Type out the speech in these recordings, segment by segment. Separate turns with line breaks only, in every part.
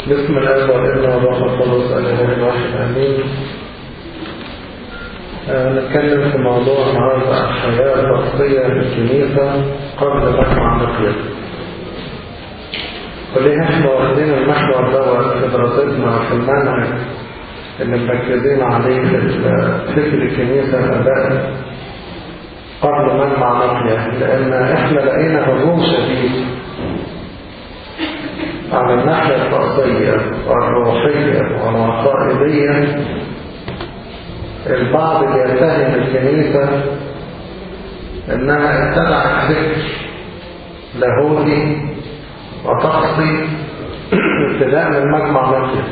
بسم الله والابن والروح القدس الاله الواحد امين آه، نتكلم في موضوع النهارده عن الحياه الشخصيه في الكنيسه قبل مجمع مقياس وليه احنا واخدين المحور دوت في دراستنا في المنهج اللي مركزين عليه في فكر الكنيسه الاباء قبل مجمع مقياس لان احنا لقينا هجوم شديد على الناحية الشخصية والروحية والعقائدية البعض يتهم الكنيسة انها اتبعت فكر لاهوتي وطقسي ابتداء من مجمع مصر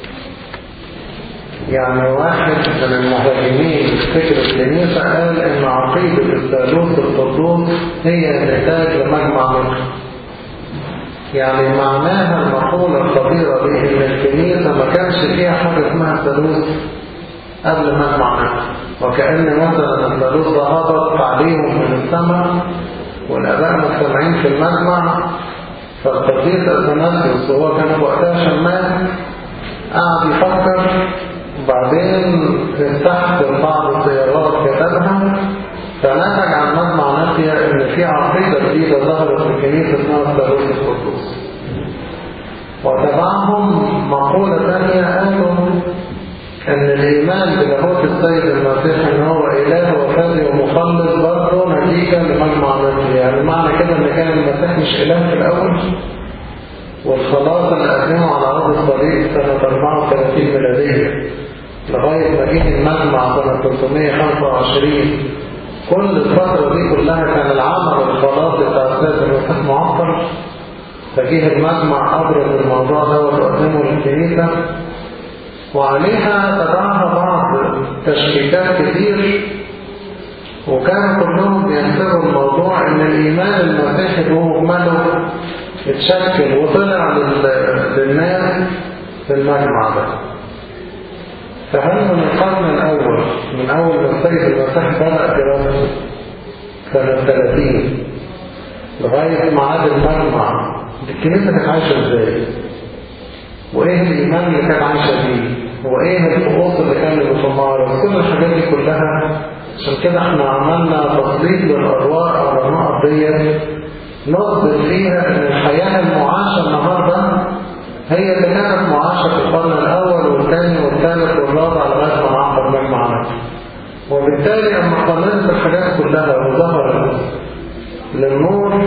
يعني واحد من المهاجمين فكر الكنيسة قال ان عقيدة الثالوث القدوس هي نتاج لمجمع مصر يعني معناها المقولة الخطيرة دي ان الكنيسة ما كانش فيها حاجة اسمها الثالوث قبل مجمع نفسه وكأن مثلا الثالوث ده هبط عليهم من السماء والآباء مجتمعين في المجمع فالقديس أثناسيوس وهو كان في وقتها شمال قعد يفكر وبعدين تحت بعض الزيارات كتبها فنتج عن مجمع نافية ان في عقيدة جديدة ظهرت في الكنيسة اسمها الثالوث القدوس وتبعهم مقولة ثانية قالوا ان الايمان بلاهوت السيد المسيح ان هو اله وفادي ومخلص برضه نتيجة لمجمع نافية يعني معنى كده ان كان المسيح مش اله في الاول والخلاص اللي قدمه على ارض الصليب سنة 34 ميلادية لغاية ما جه المجمع سنة 325 كل الفترة دي كلها كان العمل الخلاصي بتاع السيد المسيح معطل فجيه المجمع أبرز الموضوع ده وتقدمه للكنيسة وعليها تبعها بعض تشكيكات كتير وكانوا كلهم بينسبوا الموضوع ان الايمان المسيحي بمجمله اتشكل وطلع للناس في المجمع ده فهل من القرن الأول من أول ما السيد المسيح بدأ دراسته سنة 30 لغاية ميعاد المجمع الكنيسة كانت عايشة ازاي؟ وإيه الإيمان اللي كانت عايشة بيه؟ وإيه الطقوس اللي كانت بتمارس؟ كل الحاجات دي كلها عشان كده احنا عملنا تفصيل للأرواح على النقط ديت نثبت فيها إن الحياة المعاشة النهارده هي اللي كانت معاشة في القرن الأول والثاني والثالث والرابع لغاية ما عقد مجمع نفسه وبالتالي أما قارنت الحاجات كلها وظهرت للنور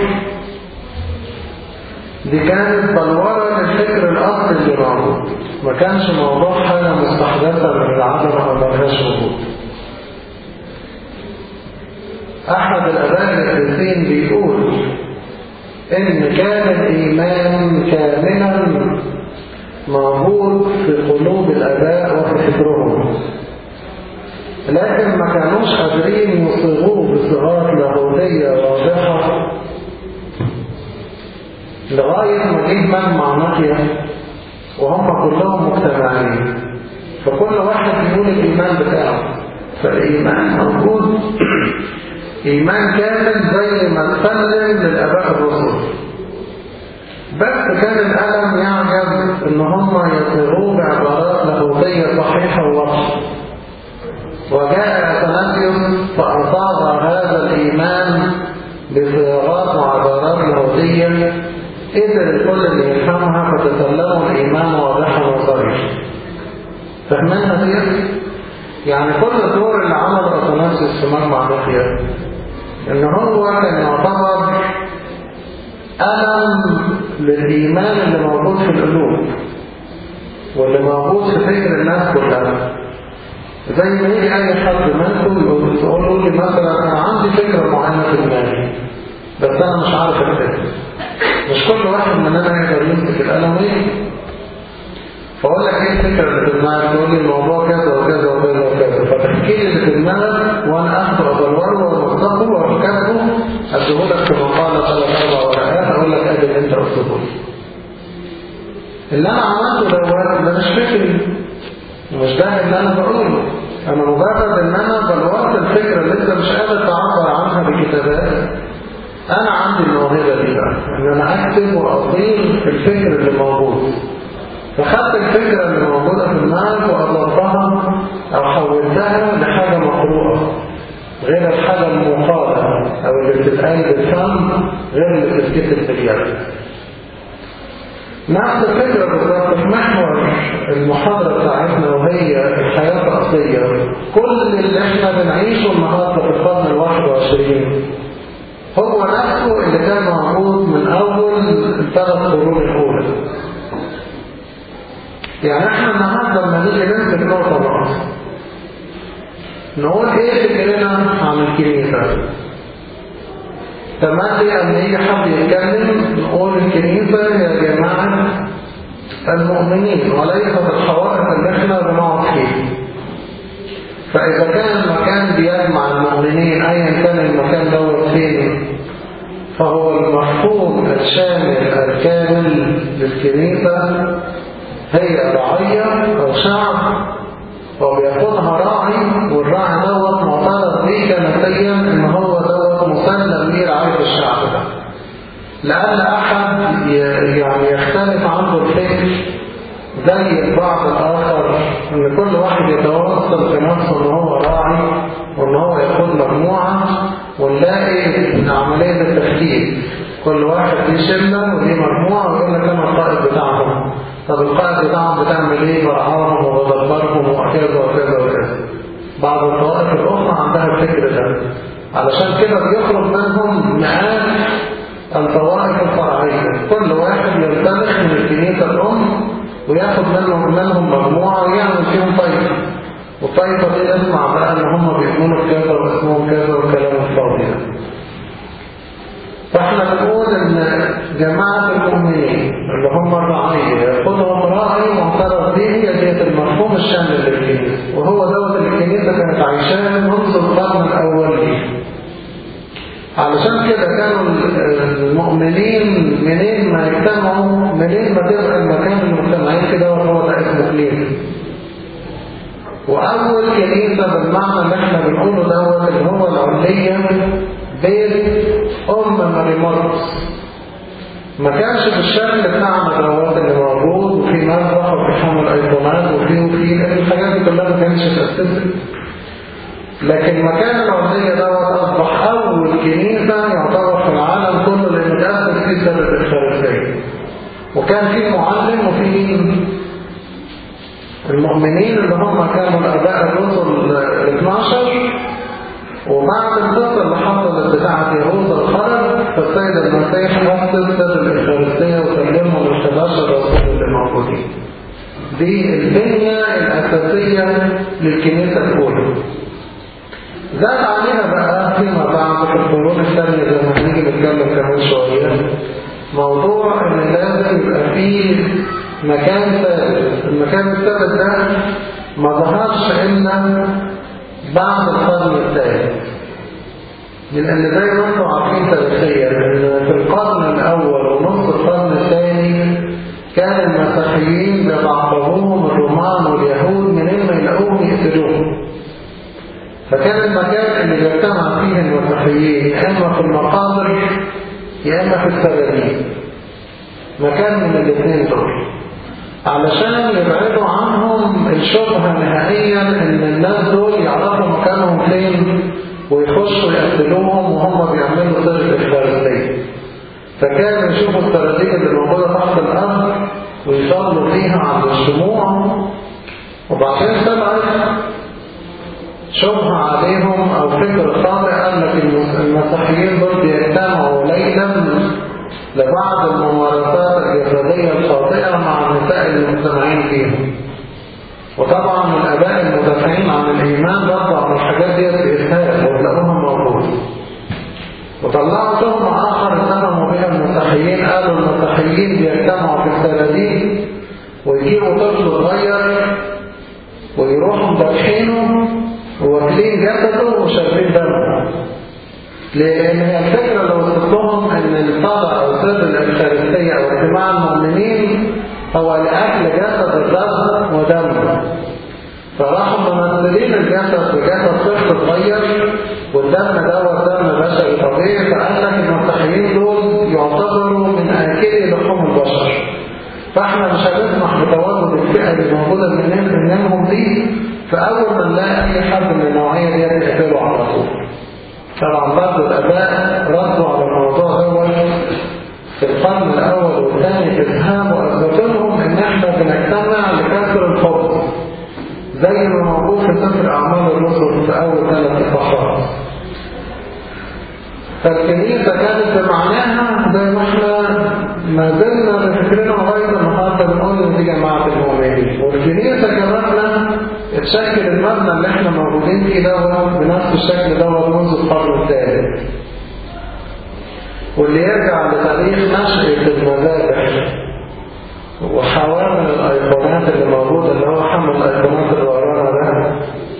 دي كانت بلورة للفكر الأصلي اللي موجود ما كانش موضوع حاجة مستحدثة من العدم أو ملهاش وجود أحد الآباء القديسين بيقول إن كان الإيمان كاملا موجود في قلوب الآباء وفي فكرهم لكن ما كانوش قادرين يصيغوه بصيغات لاهوتية واضحة لغاية ما جه مجمع نقية وهم كلهم مجتمعين فكل واحد يقول الإيمان بتاعه فالإيمان موجود إيمان كامل زي ما تسلم للآباء الرسل بس كان الألم يعجب إن هم يصيغوه بعبارات لاهوتية صحيحة وواضحة وجاء أثناسيوس فأصاب هذا الإيمان بصياغات وعبارات لاهوتية قدر الكل اللي يفهمها فتسلموا الإيمان واضحا وصريحا فهمنا دي؟ يعني كل الدور اللي عمله أثناسيوس في مجمع مقياس ان هو كان يعتبر ألم للإيمان اللي موجود في القلوب واللي موجود في فكر الناس كلها زي ما يجي أي حد منكم يقول لي مثلا أنا عندي فكرة معينة في دماغي بس أنا مش عارف الفكرة مش كل واحد مننا يقدر يمسك القلم ويكتب فأقول لك ايه الفكرة اللي في دماغك تقول لي الموضوع كذا وكذا وكذا وكذا فتحكي لي اللي في دماغك وانا اخده ادوره وامسكه واركبه اديهولك في مقالة ثلاث اربع ورقات اقول لك ادي اللي انت قلته لي اللي انا عملته دوت ده مش فكري مش ده اللي انا بقوله انا مجرد ان انا بلورت الفكرة اللي انت مش قادر تعبر عنها بكتابات انا عندي الموهبة دي بقى ان انا اكتب واصيغ الفكر اللي موجود فخدت الفكرة اللي موجودة في دماغك وأضفتها أو حولتها لحاجة مقروءة غير الحاجة المقالة أو اللي بتتقال بالفم غير اللي بتتكتب باليد نفس الفكرة بالظبط في محور المحاضرة بتاعتنا وهي الحياة الأصلية كل اللي احنا بنعيشه النهارده في القرن الواحد وعشرين هو نفسه اللي كان موجود من أول الثلاث قرون الأولى يعني احنا النهارده لما نيجي نمسك نقطة نقطة نقول ايه فكرنا عن الكنيسة تملي أن يجي حد يتكلم نقول الكنيسة يا جماعة المؤمنين وليست الحوائط اللي احنا بنقعد فيها فإذا كان المكان بيجمع المؤمنين أيا كان المكان دوت فين فهو المفهوم الشامل الكامل للكنيسة هي رعية أو شعب وبيكونها راعي والراعي دوت معترض بيه كنسيا ان هو دوت مسلم ليه رعاية الشعب ده لأن أحد يعني يختلف عنه الفكر زي البعض الآخر ان كل واحد يتوصل في نفسه ان هو راعي وان هو ياخد مجموعة ونلاقي عملية التفكير كل واحد ليه شلة وليه مجموعة ويقول لك انا القائد بتاعهم طب القائد بتاعهم بتعمل ايه برعاهم وبدبرهم وكذا وكذا وكذا بعض الطوائف الاخرى عندها الفكر ده علشان كده بيخرج منهم مئات الطوائف الفرعيه كل واحد ينطلق من الكنيسه الام وياخد منهم منهم مجموعه ويعمل فيهم طائفه والطائفه دي نسمع بقى ان هم بيؤمنوا بكذا واسمهم كذا والكلام الفاضي ده فاحنا بنقول ان جماعة المؤمنين اللي هم الرعية ياخدهم راعي معترف به هي ديت المفهوم الشامل للكنيسة وهو دوت اللي الكنيسة كانت عايشاه منذ القرن الأول ليه علشان كده كانوا المؤمنين منين ما يجتمعوا منين ما تبقى المكان المجتمعين كده وهو ده اسمه كنيسة وأول كنيسة بالمعنى اللي احنا بنقوله دوت اللي هو العلية بيت أم ماري مرقس ما كانش بالشكل بتاعنا دوت اللي موجود وفي مذبح وفي حمل ايقونات وفي وفي الحاجات دي كلها ما كانتش اتأسست لكن مكان العرضية دوت أصبح أول كنيسة يعتبر في العالم كله لأنه تأسس فيه سنة الفارسية وكان في معلم وفي مين؟ المؤمنين اللي هم كانوا الآباء الرسل ال 12 وبعد القصة اللي حصلت بتاعة يهوذا الخرج فالسيد المسيح أسس سر الإفخارستية وسلمهم لل 11 رسول اللي موجودين. دي البنية الأساسية للكنيسة الأولى. زاد عليها بقى فيما بعد في القرون الثانية زي ما هنيجي نتكلم كمان شوية موضوع إن لازم يبقى فيه مكان ثابت، المكان الثابت ده ما ظهرش إلا بعد القرن الثالث لأن زي ما انتم عارفين تاريخيا ان في القرن الأول ونصف القرن الثاني كان المسيحيين بيتعقبوهم الرومان واليهود منين ما يلاقوهم يقتلوهم فكان المكان اللي بيجتمع فيه المسيحيين يا اما في المقابر يا اما في السجادين مكان من الاثنين دول علشان يبعدوا عنهم الشبهة نهائيا ان الناس دول يعرفوا مكانهم فين ويخشوا يقتلوهم وهم بيعملوا سر الفارسية فكانوا يشوفوا السراديق اللي موجودة تحت الأرض ويصلوا فيها عند الشموع وبعدين طلعت شبهة عليهم أو فكر خاطئ قال لك المسيحيين دول بيجتمعوا ليلا لبعض الممارسات الجسدية الخاطئة مع النساء المجتمعين فيهم وطبعا الآباء المدافعين عن الإيمان رفعوا الحاجات دي بإرهاب وتلاقوها موجودة وطلعوا تهمة آخر اتهموا بها المسيحيين قالوا المسيحيين بيجتمعوا في السلادين ويجيبوا طفل صغير ويروحوا مدافعينه وواكلين جسده وشاربين دمه لأن هي الفكرة لو وصلت لهم أن الصلاة أو سر الأفخارستية أو اجتماع المؤمنين هو لأكل جسد الرب ودمه فراحوا ممثلين الجسد بجسد طفل صغير والدم دوت دم بشري طبيعي فقال لك المسيحيين دول يعتبروا من آكلي لحوم البشر فاحنا مش هنسمح بتواجد الفئة اللي موجودة منهم منهم دي فأول ما نلاقي أي حد من النوعية دي نقتله على طول طبعا بعض الآباء ردوا على الموضوع دوت في القرن الأول والثاني إسهام وأثبتوا لهم إن إحنا بنجتمع لكسر الحب زي ما موجود في سفر أعمال الرسل في أول ثلاث صفحات فالكنيسة كانت بمعناها زي ما احنا ما زلنا بفكرنا لغاية النهارده بنقول إن دي جماعة المؤمنين والكنيسة كمان اتشكل المبنى اللي احنا موجودين فيه دوت بنفس الشكل دوت منذ القرن الثالث واللي يرجع لتاريخ نشأة المذابح وحوامل الايقونات اللي موجودة اللي هو حمل الايقونات اللي ورانا ده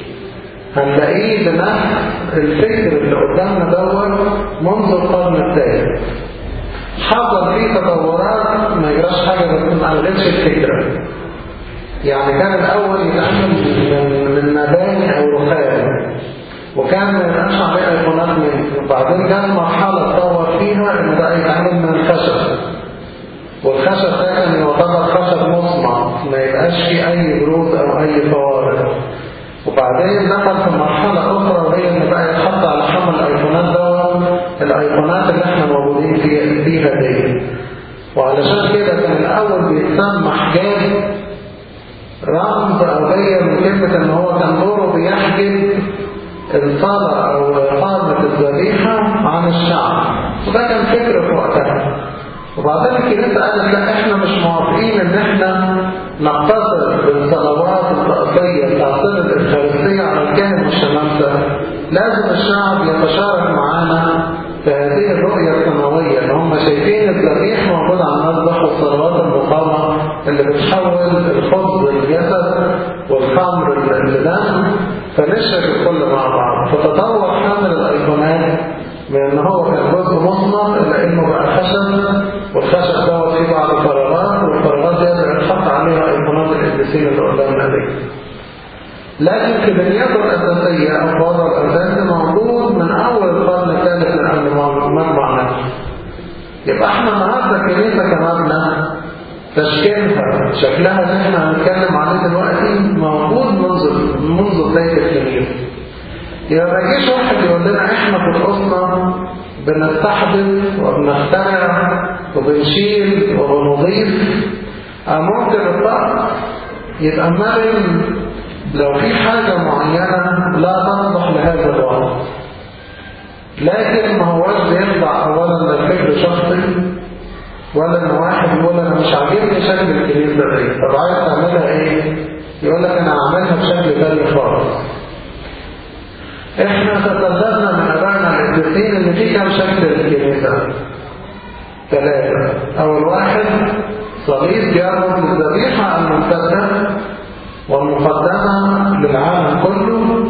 هنلاقيه بنفس الفكر اللي قدامنا دوت منذ القرن الثالث حصل فيه تطورات ما يجراش حاجة بس ما قلتش الفكرة يعني كان الأول يتعمل من, من مباني أو رخام وكان ما يبقاش عليه ايقونات منه وبعدين جاء مرحلة اتطور فيها إن بقى يتعمل من الخشب والخشب ده كان يعتبر خشب مصنع ما يبقاش فيه أي بروز أو أي فوارق وبعدين دخل في مرحلة أخرى وهي إن بقى يتحط على حمل الأيقونات دوت الأيقونات اللي احنا موجودين فيها دي وعلشان كده كان الأول بيتسمى حجاب رمز أو جاية من كلمة إن هو كان دوره بيحجب الصلاة أو إقامة الذبيحة عن الشعب وده كان فكر في وقتها وبعدين الكنيسة قالت لا احنا مش موافقين ان احنا نقتصر بالصلوات الرئيسية بتاع سنة الإفخارستية على الكاهن والشمامسة لازم الشعب يتشارك معانا في هذه الرؤية السماوية ان هم شايفين الذبيح موجود على المذبح والصلوات المقامة اللي بتحول الخبز للجسد والخمر للدم فنشرب الكل مع بعض فتطور حمل الايقونات من ان هو كان جزء مصنع الى انه بقى خشب والخشب دوت فيه بعض فراغات والفراغات دي بيتحط عليها ايقونات القديسين اللي قدامنا دي لكن في بنيته الاساسيه او الوضع الاساسي موجود من اول القرن الثالث من قبل المجمع نفسه يبقى احنا النهارده الكنيسه كمبنى تشكيلها شكلها اللي احنا هنتكلم عليه دلوقتي موجود منذ منذ بدايه الكنيسه يبقى ما يجيش واحد يقول لنا احنا في الاسره بنستحدث وبنخترع وبنشيل وبنضيف ممكن الطقس يبقى مرن لو في حاجة معينة لا تصلح لهذا الوضع لكن ما هوش بيخضع اولا للفكر شخصي ولا ان واحد يقول انا مش عاجبني شكل الكنيسه دي طب عايز تعملها ايه يقول لك انا هعملها بشكل تاني خالص احنا تسلسلنا من ابائنا القديسين ان في كام شكل للكنيسه ثلاثه اول واحد صليب بيرمز للذبيحه الممتده والمقدمه للعالم كله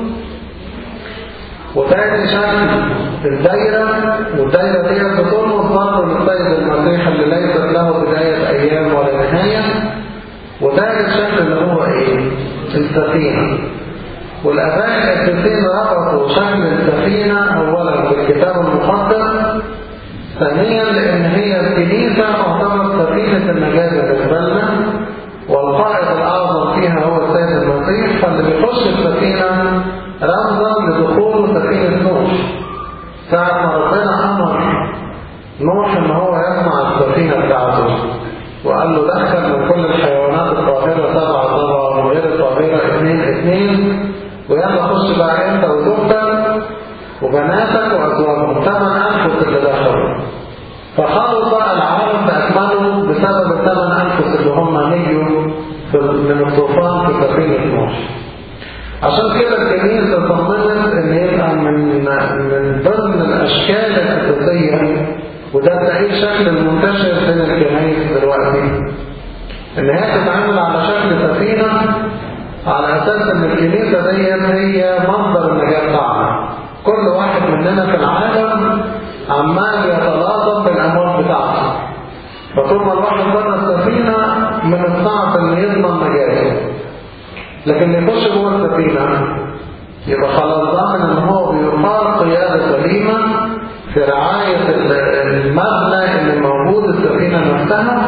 وتاني شكل الدايرة والدايرة دي بترمز برضه للسيد المسيح اللي ليست له بداية أيام ولا نهاية وتالت شكل اللي هو إيه؟ السفينة والآباء القديسين ربطوا شكل السفينة أولا بالكتاب المقدس ثانيا لأن هي الكنيسة تعتبر سفينة النجاة بالنسبة لنا والقائد الأعظم فيها هو السيد المسيح فاللي بيخش السفينة رمزا لدخول سفينة نوح ساعة ما ربنا أمر نوح إن هو يصنع السفينة بتاعته وقال له دخل من كل الحيوانات الطاهرة سبعة طبعا وغير الطاهرة اثنين اثنين ويلا خش بقى انت وزوجتك وبناتك وازواجهم ثمان انفس اللي دخلوا فخلص بقى العالم باكمله بسبب الثمان انفس اللي هم نجوا من الطوفان في سفينة نوح عشان كده الكنيسة صممت ان يبقى من من ضمن الاشكال الاساسية وده تلاقيه الشكل المنتشر بين الكنائس دلوقتي ان هي تتعامل على شكل سفينة على اساس ان الكنيسة دي هي مصدر النجاة بتاعنا كل واحد مننا في العالم عمال يتلاطم بالاموال بتاعته فطول ما الواحد بره السفينة من الصعب ان يضمن نجاته لكن اللي يخش جوه السفينة يبقى خلاص ضامن ان هو بيقار قيادة سليمة في رعاية المبنى اللي موجود السفينة نفسها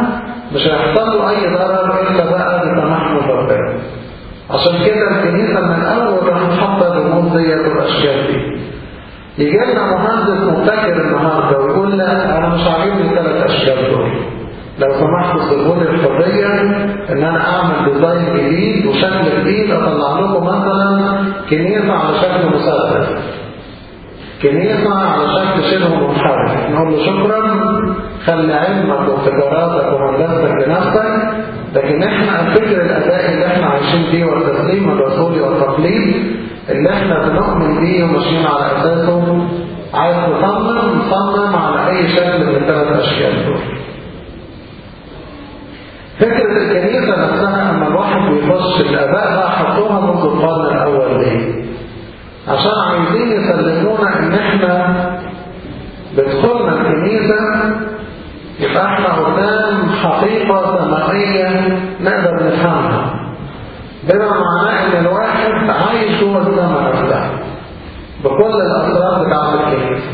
مش هيحصل له أي ضرر إلا بقى بتمحض ربنا عشان كده الكنيسة من أول راح تحط الرموز ديت والأشكال دي يجي لنا مهندس مبتكر النهارده ويقول لا أنا مش عاجبني ثلاث أشكال دول لو سمحتوا سيبوني الحرية إن أنا أعمل ديزاين جديد وشكل جديد أطلع لكم مثلا كنيسة على شكل مسدس كنيسة على شكل شبه منحرف نقول له شكرا خلي علمك وابتكاراتك وهندستك لنفسك لكن احنا الفكر الأدائي اللي احنا عايشين فيه والتسليم الرسولي والتقليد اللي احنا بنؤمن بيه وماشيين على أساسه عايز تصمم صمم على أي شكل من الثلاث أشكال دول فكرة الكنيسة نفسها أما الواحد بيخش الآباء بقى حطوها منذ القرن الأول ليه؟ عشان عايزين يسلمونا إن إحنا بدخلنا الكنيسة يبقى إحنا قدام حقيقة سماوية نقدر نفهمها بما معناه إن الواحد عايش جوه السماء نفسها بكل الأسرار بتاعت الكنيسة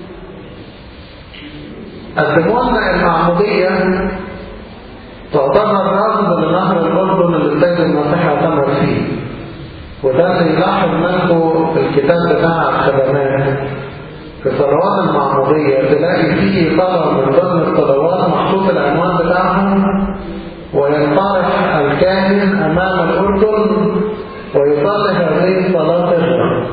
قدموا لنا المعمودية تعتبر رمز لنهر الأردن اللي السيد المسيح اعتمر فيه وده سيلاحظ منه في الكتاب بتاع الخدمات في صلوات المعمودية تلاقي فيه طلب من ضمن الصلوات محطوط العنوان بتاعهم وينطرح الكاهن أمام الأردن ويصلي هذه الصلاة الرب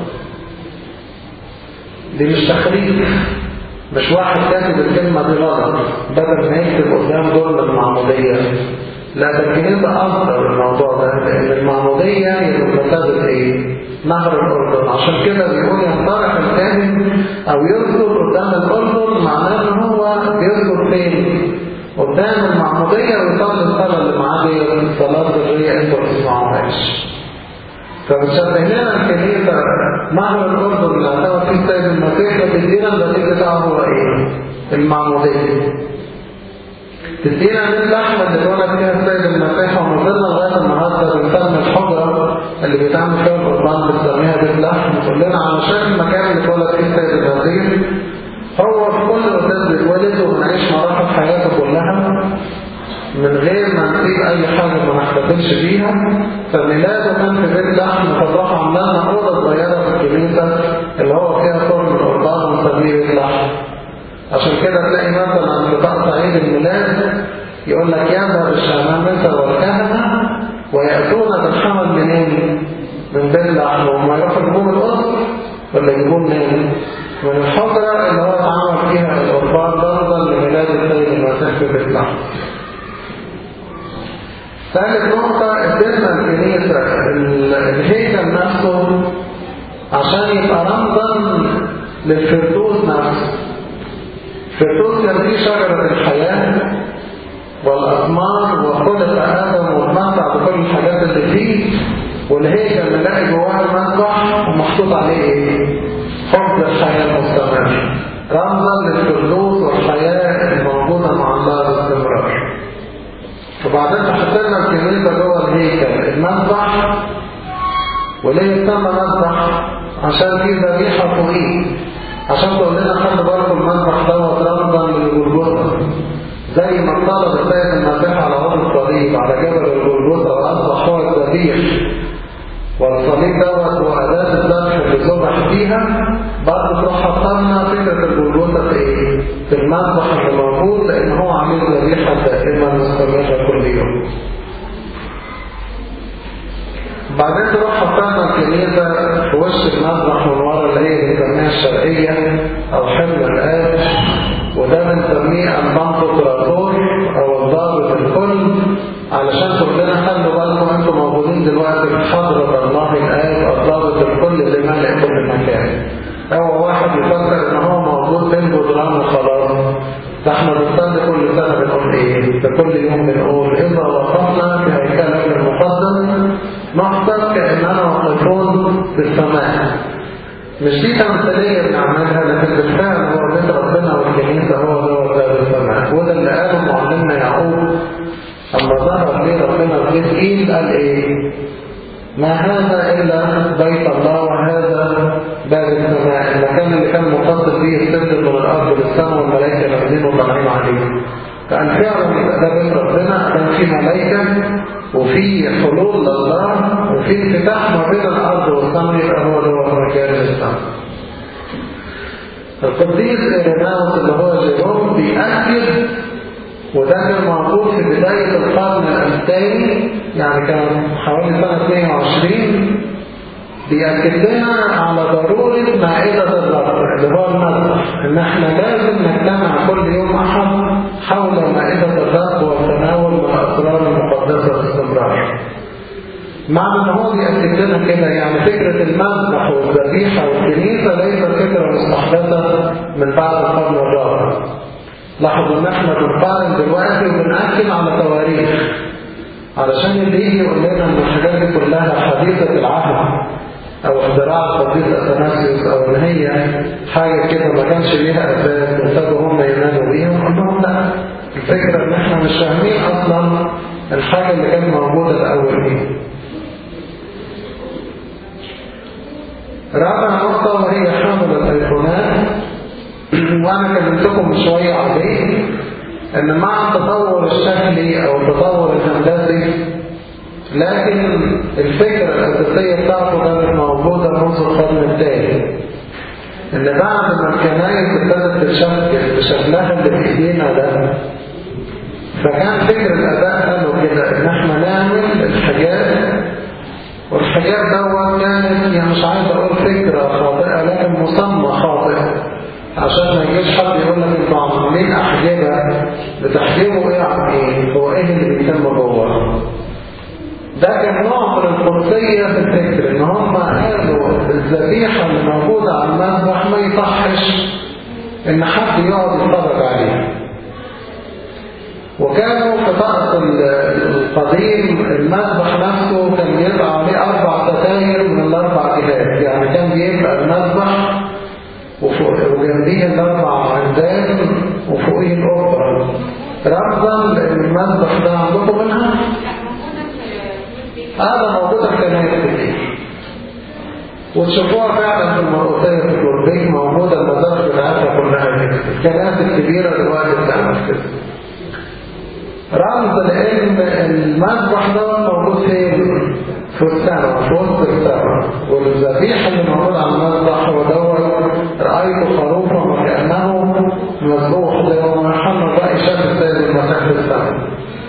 دي مش تخريج مش واحد كاتب الكلمة دي غلط بدل ما يكتب قدام دور المعمودية لا ده الكنيسة أصدر الموضوع ده لأن المعمودية هي بمثابة إيه؟ نهر الأردن عشان كده بيقول ينطرح الكاهن أو يذكر قدام الأردن معناه إن هو بيذكر فين؟ قدام المعمودية ويصلي الصلاة اللي معاه دي صلاة الرية أنتوا ما بتسمعوهاش فبتشبه لنا الكنيسة نهر الأردن اللي اعتمد فيه السيد المسيح وتدينا البديل بتاعه هو إيه؟ المعمودية. تدينا من اللحمة اللي اتولد فيها السيد المسيح وما زلنا لغاية النهارده بنسمي الحجرة اللي بيتعمل فيها القربان بنسميها بيت لحم وتقول لنا علشان المكان اللي اتولد فيه السيد المسيح هو في كل قداس بيتولد وبنعيش مراحل حياته كلها من غير ما نسيب اي حاجة ما نحتفلش بيها فميلاده كان في بيت لحم فراح عملنا اوضه صغيره في الكنيسه اللي هو فيها فرن القربان ونسميه بيت لحم عشان كده تلاقي مثلا في طقس عيد الميلاد يقول لك يذهب الشمامسه والكهنه وياتون بالحمل منين؟ من بيت لحم وهم يروحوا يجيبوه من القصر ولا يجيبوه منين؟ من الحجره اللي هو اتعمل فيها القربان ضربا لميلاد السيد المسيح في بيت لحم ثالث نقطة ادينا الكنيسة الهيكل نفسه عشان يبقى رمزا للفردوس نفسه الفردوس كان فيه شجرة الحياة والأثمار وخلق آدم واتمتع بكل الحاجات اللي فيه والهيكل نلاقي جواه المذبح ومحطوط عليه ايه؟ حب الحياة المستمر رمزا للفردوس والحياة الموجودة مع الله باستمرار وبعدين حطينا الكنيسة جوه الهيكل المذبح وليه اتسمى مذبح عشان في ذبيحة فوقيه عشان تقول لنا خلي بالكم المذبح دوت رمزا للجلجثة زي ما طلب السيد المسيح على عود الصليب على جبل الجلجثة واصبح هو الذبيح والصليب دوت هو أداة الذبح اللي ذبح فيها برضه تروح حطلنا فكرة الجلجثة في ايه؟ في المذبح اللي موجود لأن هو عامل ذبيحة دائما مستمرة كل يوم. بعدين تروح حطلنا الكنيسة في وش المذبح من ورا اللي هي بنسميها الشرقية أو حمل الآب وده بنسميه البنطوكراتور أو الضابط الكل علشان تقول لنا خلوا بالكم انتم موجودين دلوقتي في حضرة الله الآب الضابط الكل اللي ملء كل مكان. هو واحد يفكر ان هو موجود بين جدران وخلاص ده احنا بنصلي كل سنة بنقول ايه؟ ده كل يوم بنقول إذا وقفنا في هيكلك المقدس نحصل كأننا واقفون في السماء. مش دي تمثيلية بنعملها لكن بالفعل هو بيت ربنا والكنيسة هو دوت باب السماء وده اللي قاله معلمنا يعقوب أما ظهر ليه ربنا في إيد قال إيه؟ ما هذا إلا بيت الله وهذا باب السماء المكان اللي كان متصل فيه السد من الأرض للسماء والملائكة نازلين وطالعين عليه فقال فعلا ده بيت ربنا كان في ملائكة وفي حلول لله وفي انفتاح ما بين الأرض والسماء يبقى هو ده هو مكان السماء القديس إيريناوس اللي هو جيروم بيأكد وده كان موجود في بداية القرن الثاني يعني كان حوالي سنة 22 بيأكد لنا على ضرورة مائدة الرب اللي هو المذبح إن احنا لازم نجتمع كل يوم أحد حول مائدة الرب والتناول من الأسرار المقدسة باستمرار. معنى ان هو بيأكد لنا كده يعني فكرة المذبح والذبيحة والكنيسة ليست فكرة مستحدثة من بعد القرن الرابع. لاحظوا ان احنا بنقارن دلوقتي وبنأكد على تواريخ علشان اللي يجي يقول لنا ان الحاجات دي كلها حديثة العهد او اختراع القديس اثناسيوس او ان هي حاجة كده ما كانش ليها اساس وابتدوا هم ينادوا بيها ونقول لهم لا الفكرة ان احنا مش فاهمين اصلا الحاجة اللي كانت موجودة الاول دي رابع نقطة وهي حمل الايقونات وانا كلمتكم شوية عليه ان مع التطور الشكلي او التطور الهندسي لكن الفكرة الأساسية بتاعته كانت موجودة منذ القرن الثاني إن بعد ما الكنائس ابتدت تتشكل بشكلها اللي في إيدينا ده فكان فكر الآباء قالوا كده إن إحنا نعمل الحاجات والحاجات دوت كانت يعني مش عايز أقول فكرة خاطئة لكن مصمم خاطئ عشان ما يجيش حد يقول لك انتوا عاملين أحجبة بتحجبوا إيه عن إيه؟ هو إيه اللي بيتم جوه؟ ده كان نوع من القدسية في الفكر ان هم قالوا الذبيحة اللي موجودة على المذبح ما يصحش ان حد يقعد يتفرج عليها وكانوا في طقس القديم المذبح نفسه كان بيبقى عليه اربع ستاير من الاربع جهات يعني كان بيبقى المذبح وجنبيه الاربع عمدان وفوقيه القبه رمزا لان المذبح ده عندكم منها هذا موجود في كنائس كتير وتشوفوها فعلا في المرؤوسية في الكوربيك موجودة المزارع بتاعتها كلها كده الكنائس الكبيرة دلوقتي بتعمل كده رمز لأن المذبح ده موجود فين؟ في السماء في وسط السماء والذبيحة اللي موجود على المذبح هو دوت رأيت خروفا وكأنه مذبوح زي ما محمد بقى شاف السيد المسيح في السماء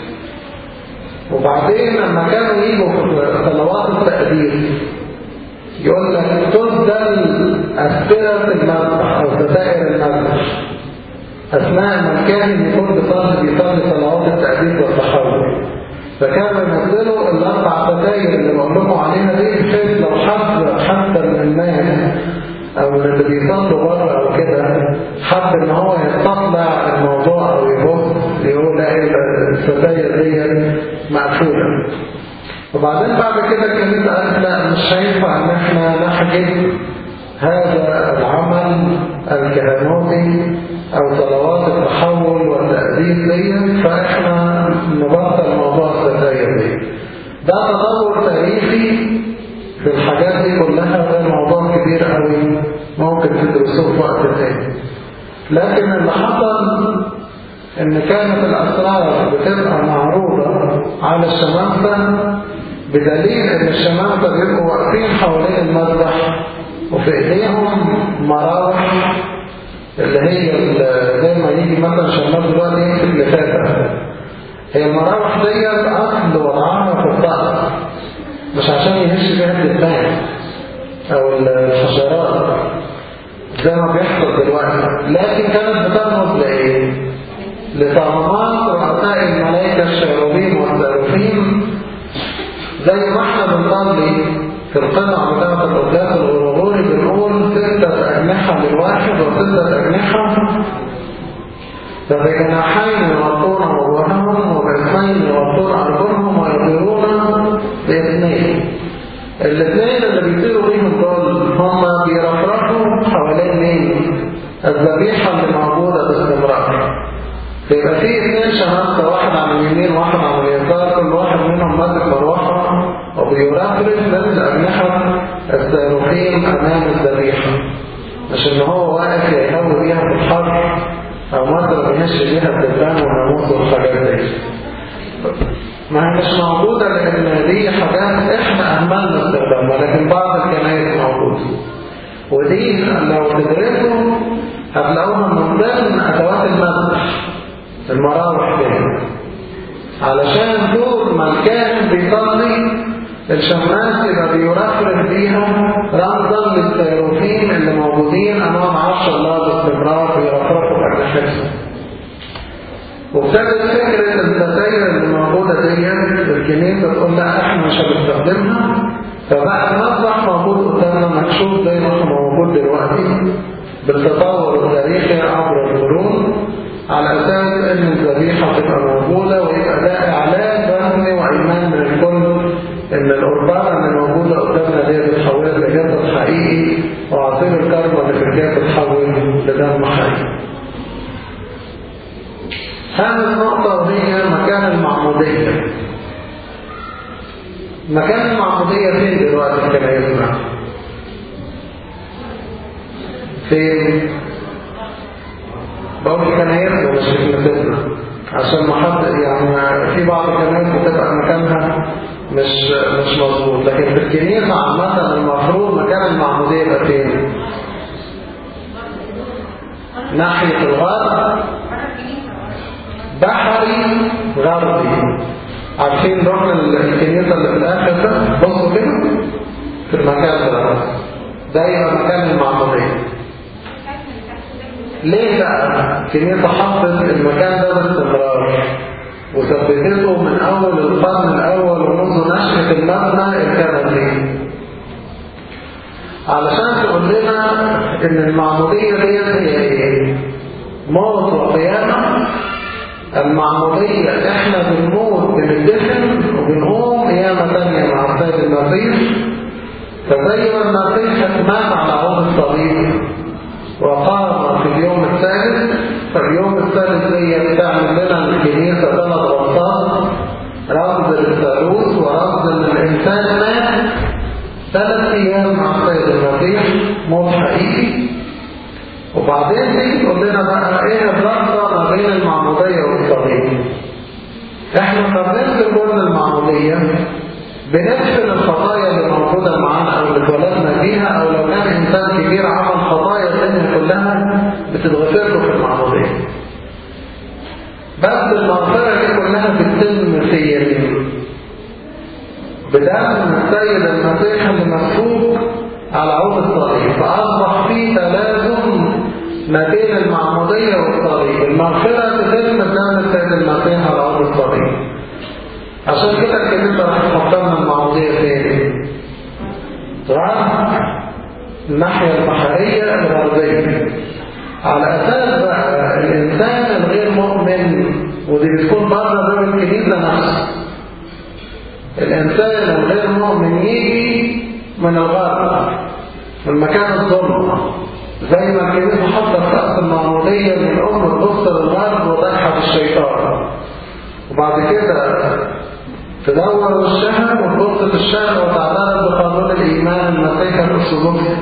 وبعدين لما كانوا يجوا في صلوات التقدير يقول لك تبدل أسئلة المذبح أو ستائر المذبح أثناء ما الكاهن يكون بيصلي بيصلي صلوات التقدير والتحول فكانوا ينزلوا الأربع ستائر اللي بقول لكم عليها دي بحيث لو حد حتى من الناس أو من اللي بيصلوا بره أو كده حب إن هو يستطلع الموضوع أو يبص يقول لا إيه الستاير دي مقفولة وبعدين بعد كده الكنيسة قالت لا مش هينفع إن إحنا نحجب هذا العمل الكهنوتي أو صلوات التحول والتأديب دي فإحنا نبطل موضوع الستاير دي ده تطور تاريخي في الحاجات دي كلها ده موضوع كبير قوي ممكن تدرسوه في وقت تاني لكن اللي حصل ان كانت الاسرار بتبقى معروضة على الشمامسة بدليل ان الشمامسة بيبقوا واقفين حوالين المذبح وفي ايديهم مراوح اللي هي زي ما يجي مثلا شمام دلوقتي يمسك لفافة هي المراوح دي اصل وضعها في الطقس مش عشان يهش بيها الدبان او الحشرات زي ما بيحصل دلوقتي لكن كانت بترمز لايه لطعامات رؤساء الملائكه الشياطين والساروفين زي ما احنا بنصلي في القطع بتاعة القداس الغرغوري بنقول ستة أجنحة للواحد وستة أجنحة فبجناحين يغطون وجوههم وباثنين يغطون أرجلهم ويطيرون باثنين الاثنين اللي بيطيروا بيهم دول هم بيرفرفوا حوالين مين؟ الذبيحة اللي موجودة باستمرار فيبقى في اثنين شماسة واحد على اليمين وواحد على اليسار كل واحد منهم ماسك مروحة وبيرفرف من أجنحة الصاروخين أمام الذبيحة مش إن هو واقف يهوي بيها في الحر او مثلا يمشي بيها الدبان والناموس والحاجات دي ما هي مش موجودة لأن دي حاجات إحنا أهملنا استخدامها لكن بعض الكنائس موجودة ودي لو تدرسوا هتلاقوها من ضمن أدوات المذبح المراوح دي علشان طول ما الكاهن بيصلي الشماس يبقى بيرفرف بيها رمزا للسيروفين اللي موجودين أمام عرش الله باستمرار بيرفرفوا بأجنحتهم وابتدت فكرة الستاير اللي موجودة دي الكنيسة تقول لا احنا مش هنستخدمها فبقى المذبح موجود قدامنا مكشوف زي ما هو موجود دلوقتي بالتطور التاريخي عبر القرون على اساس ان الذبيحه تبقى موجوده ويبقى ده اعلان رسمي وايمان من الكل ان القربانه اللي موجوده قدامنا دي بتحولها لجسد حقيقي وعصير الكربون اللي في الجسد تتحول لدم حقيقي هذه النقطة وهي مكان المعمودية مكان المعمودية فين دلوقتي في كنايسنا؟ فين؟ بقول كنايسنا مش في كنيستنا عشان ما حد يعني في بعض الكنائس بتبقى مكانها مش مش مظبوط لكن في الكنيسة عامة المفروض مكان المعمودية يبقى فين؟ ناحية الغرب بحري غربي عارفين ركن الكنيسة اللي في الآخر ده بصوا كده في المكان ده ده يبقى مكان المعمودية ليه بقى الكنيسة حطت المكان ده باستمرار وثبتته من أول القرن الأول ومنذ نشأة المبنى الكنسي علشان تقول لنا إن المعمودية ديت هي إيه؟ موت وقيامة المعمودية احنا بنموت بندفن وبنقوم قيامة تانية مع السيد المسيح فزي ما المسيح مات على عود الصليب وقام في اليوم الثالث فاليوم الثالث دي بتعمل لنا الكنيسة ثلاث غطات رمز للثالوث ورمز ان الانسان مات ثلاث ايام مع السيد المسيح موت حقيقي وبعدين تيجي تقول لنا بقى ايه الرابطه ما بين المعموديه والصليب احنا قبلت كل المعموديه بندفن الخطايا اللي موجوده معانا او اللي اتولدنا بيها او لو كان انسان كبير عمل خطايا الدنيا كلها بتتغفر له في المعموديه بس المغفره دي كلها بتتم في يمين بدم السيد المسيح اللي مسفوك على عود الصليب فأصبح في تلازم ما بين المعمودية والصليب المغفرة تتم بدم السيد المسيح على عود الصليب عشان كده الكنيسة راح تحط لنا المعمودية فين؟ راح الناحية البحرية الغربية على أساس بقى الإنسان الغير مؤمن ودي بتكون بره باب الكنيسة نفسه الإنسان الغير مؤمن يجي من الغرب من مكان الظلم زي ما الكنيسة حطت رأس المعمودية من الأم تبص للغرب وتجحد الشيطان وبعد كده تدور وشها وتبص في الشرق وتعترف بقانون الإيمان المسيحي الأرثوذكسي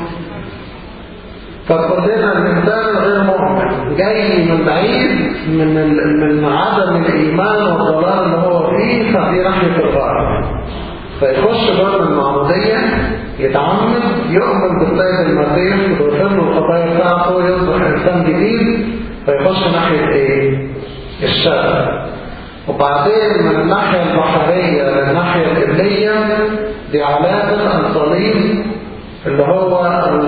فتقول لنا الإنسان الغير مؤمن جاي من بعيد من من عدم الإيمان والضلال اللي هو فيه ففي ناحية الغرب فيخش باب المعمودية يتعمد يؤمن بالسيد المسيح ويغفر له الخطايا بتاعته يصبح إنسان جديد فيخش ناحية إيه؟ الشرق وبعدين من الناحية البحرية للناحية القبلية دي علامة الصليب اللي هو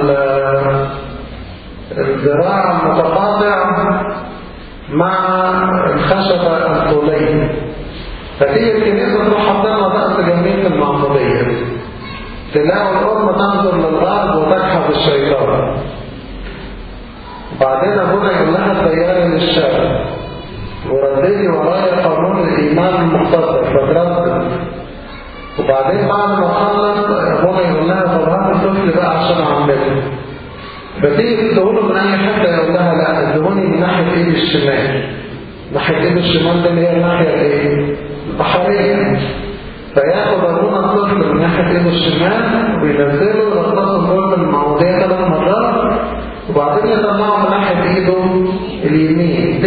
الذراع المتقاطع مع الخشبة الطولية فتيجي الكنيسة تروح حاطلنا رأس جميل في المعمودية تلاقوا الأم تنظر للغرب وتجحد الشيطان وبعدين أبونا يقول لها التيار للشرق ورددي ورايا قانون الإيمان المختصر فتردد وبعدين بعد ما خلص أبونا يقول لها طب هات الطفل بقى عشان أعمله فتيجي تقوله من أي حتة يقول لها لا ادهوني من ناحية إيدي الشمال ناحية إيدي الشمال ده اللي هي الناحية الإيه؟ البحرية فياخد أبونا الطفل من ناحية إيده الشمال وينزله يغطسه دول من المعمودية ثلاث مرات وبعدين يطلعه من ناحية إيده اليمين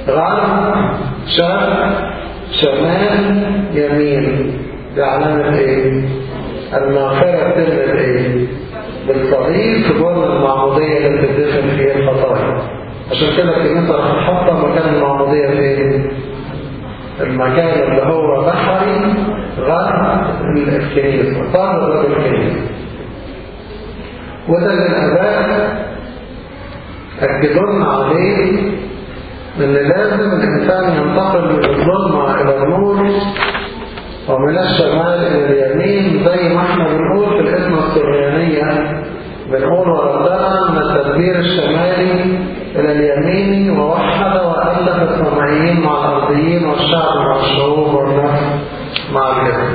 غرب شرق شمال يمين دي علامة ايه؟ المغفرة بتبقى ايه؟ بالصليب في جوه المعمودية اللي بتدفن فيها الخطايا عشان كده الكنيسة راح تحطها مكان المعمودية فين؟ المكان اللي هو بحري غرب الكنيسة طار غرب الكنيسة وده اللي الآباء أكدوا لنا عليه إن لازم الإنسان ينتقل من الظلمة إلى النور ومن الشمال إلى اليمين زي ما احنا بنقول في الإسمة السريانية بنقول وردنا من التدبير الشمالي إلى اليمين ووحد وألف السمعيين مع الأرضيين والشعب مع الشعوب والنفس مع الجسم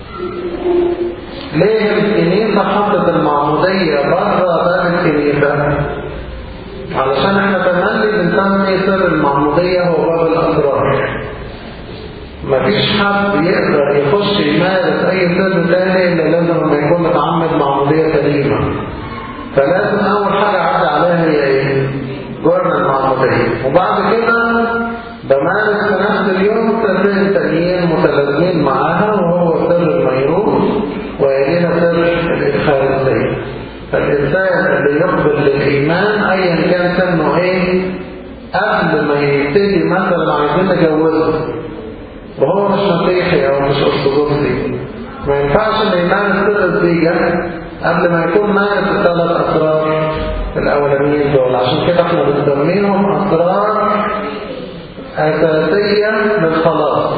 ليه الكنيسة حطت المعمودية بره باب الكنيسة؟ علشان احنا تملي بنسمي سر المعمودية هو باب الأسرار مفيش حد يقدر يخش يمارس أي سر تاني إلا لازم لما يكون متعمد معمودية سليمة فلازم أول حاجة عدى عليها هي إيه؟ جرن المعمودية وبعد كده بمارس في نفس اليوم سرين تانيين متلازمين معاها وهو سر الميروث ويليها سر الإدخالية فالإنسان اللي يقبل للإيمان أيا كان سنه إيه قبل ما يبتدي مثلا عايزين نجوزه وهو مش مسيحي أو مش أرثوذكسي ما ينفعش إن يمارس سر الزيجة قبل ما يكون مارس الثلاث أسرار الأولانيين دول عشان كده احنا بنسميهم أسرار أساسية للخلاص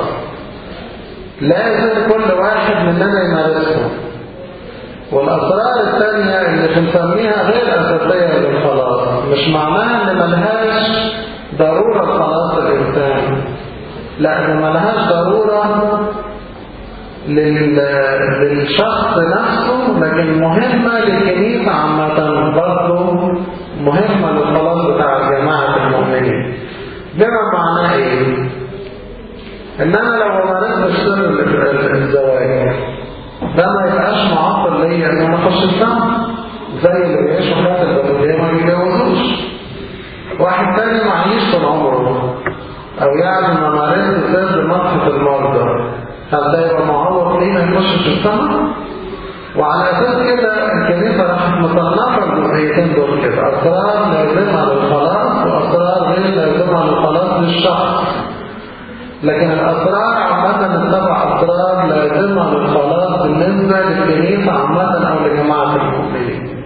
لازم كل واحد مننا يمارسهم والأسرار الثانية اللي بنسميها غير أساسية للخلاص مش معناها إن ملهاش ضرورة خلاص الإنسان لا إن ملهاش ضرورة لل... للشخص نفسه لكن مهمة للكنيسة عامة برضه مهمة للخلاص بتاع جماعة المؤمنين بما معناه إيه؟ إن أنا لو مارست سر الزواج ده ما يبقاش معطل ليا ان انا اخش السما زي اللي بيعيشوا حياه البلديه ما بيتجوزوش واحد تاني معيش طول عمره او يعني ما مارست سر نصحة المرضى هل ده يبقى معوض ليه ما يخشش السما؟ وعلى اساس كده الكنيسه راحت مصنفه الجزئيتين دول كده اسرار لازمه للخلاص واسرار غير لازمه للخلاص للشخص لكن الأسرار عامة السبع أسرار لازمة للخلاص بالنسبة للكنيسة عامة أو لجماعة المؤمنين.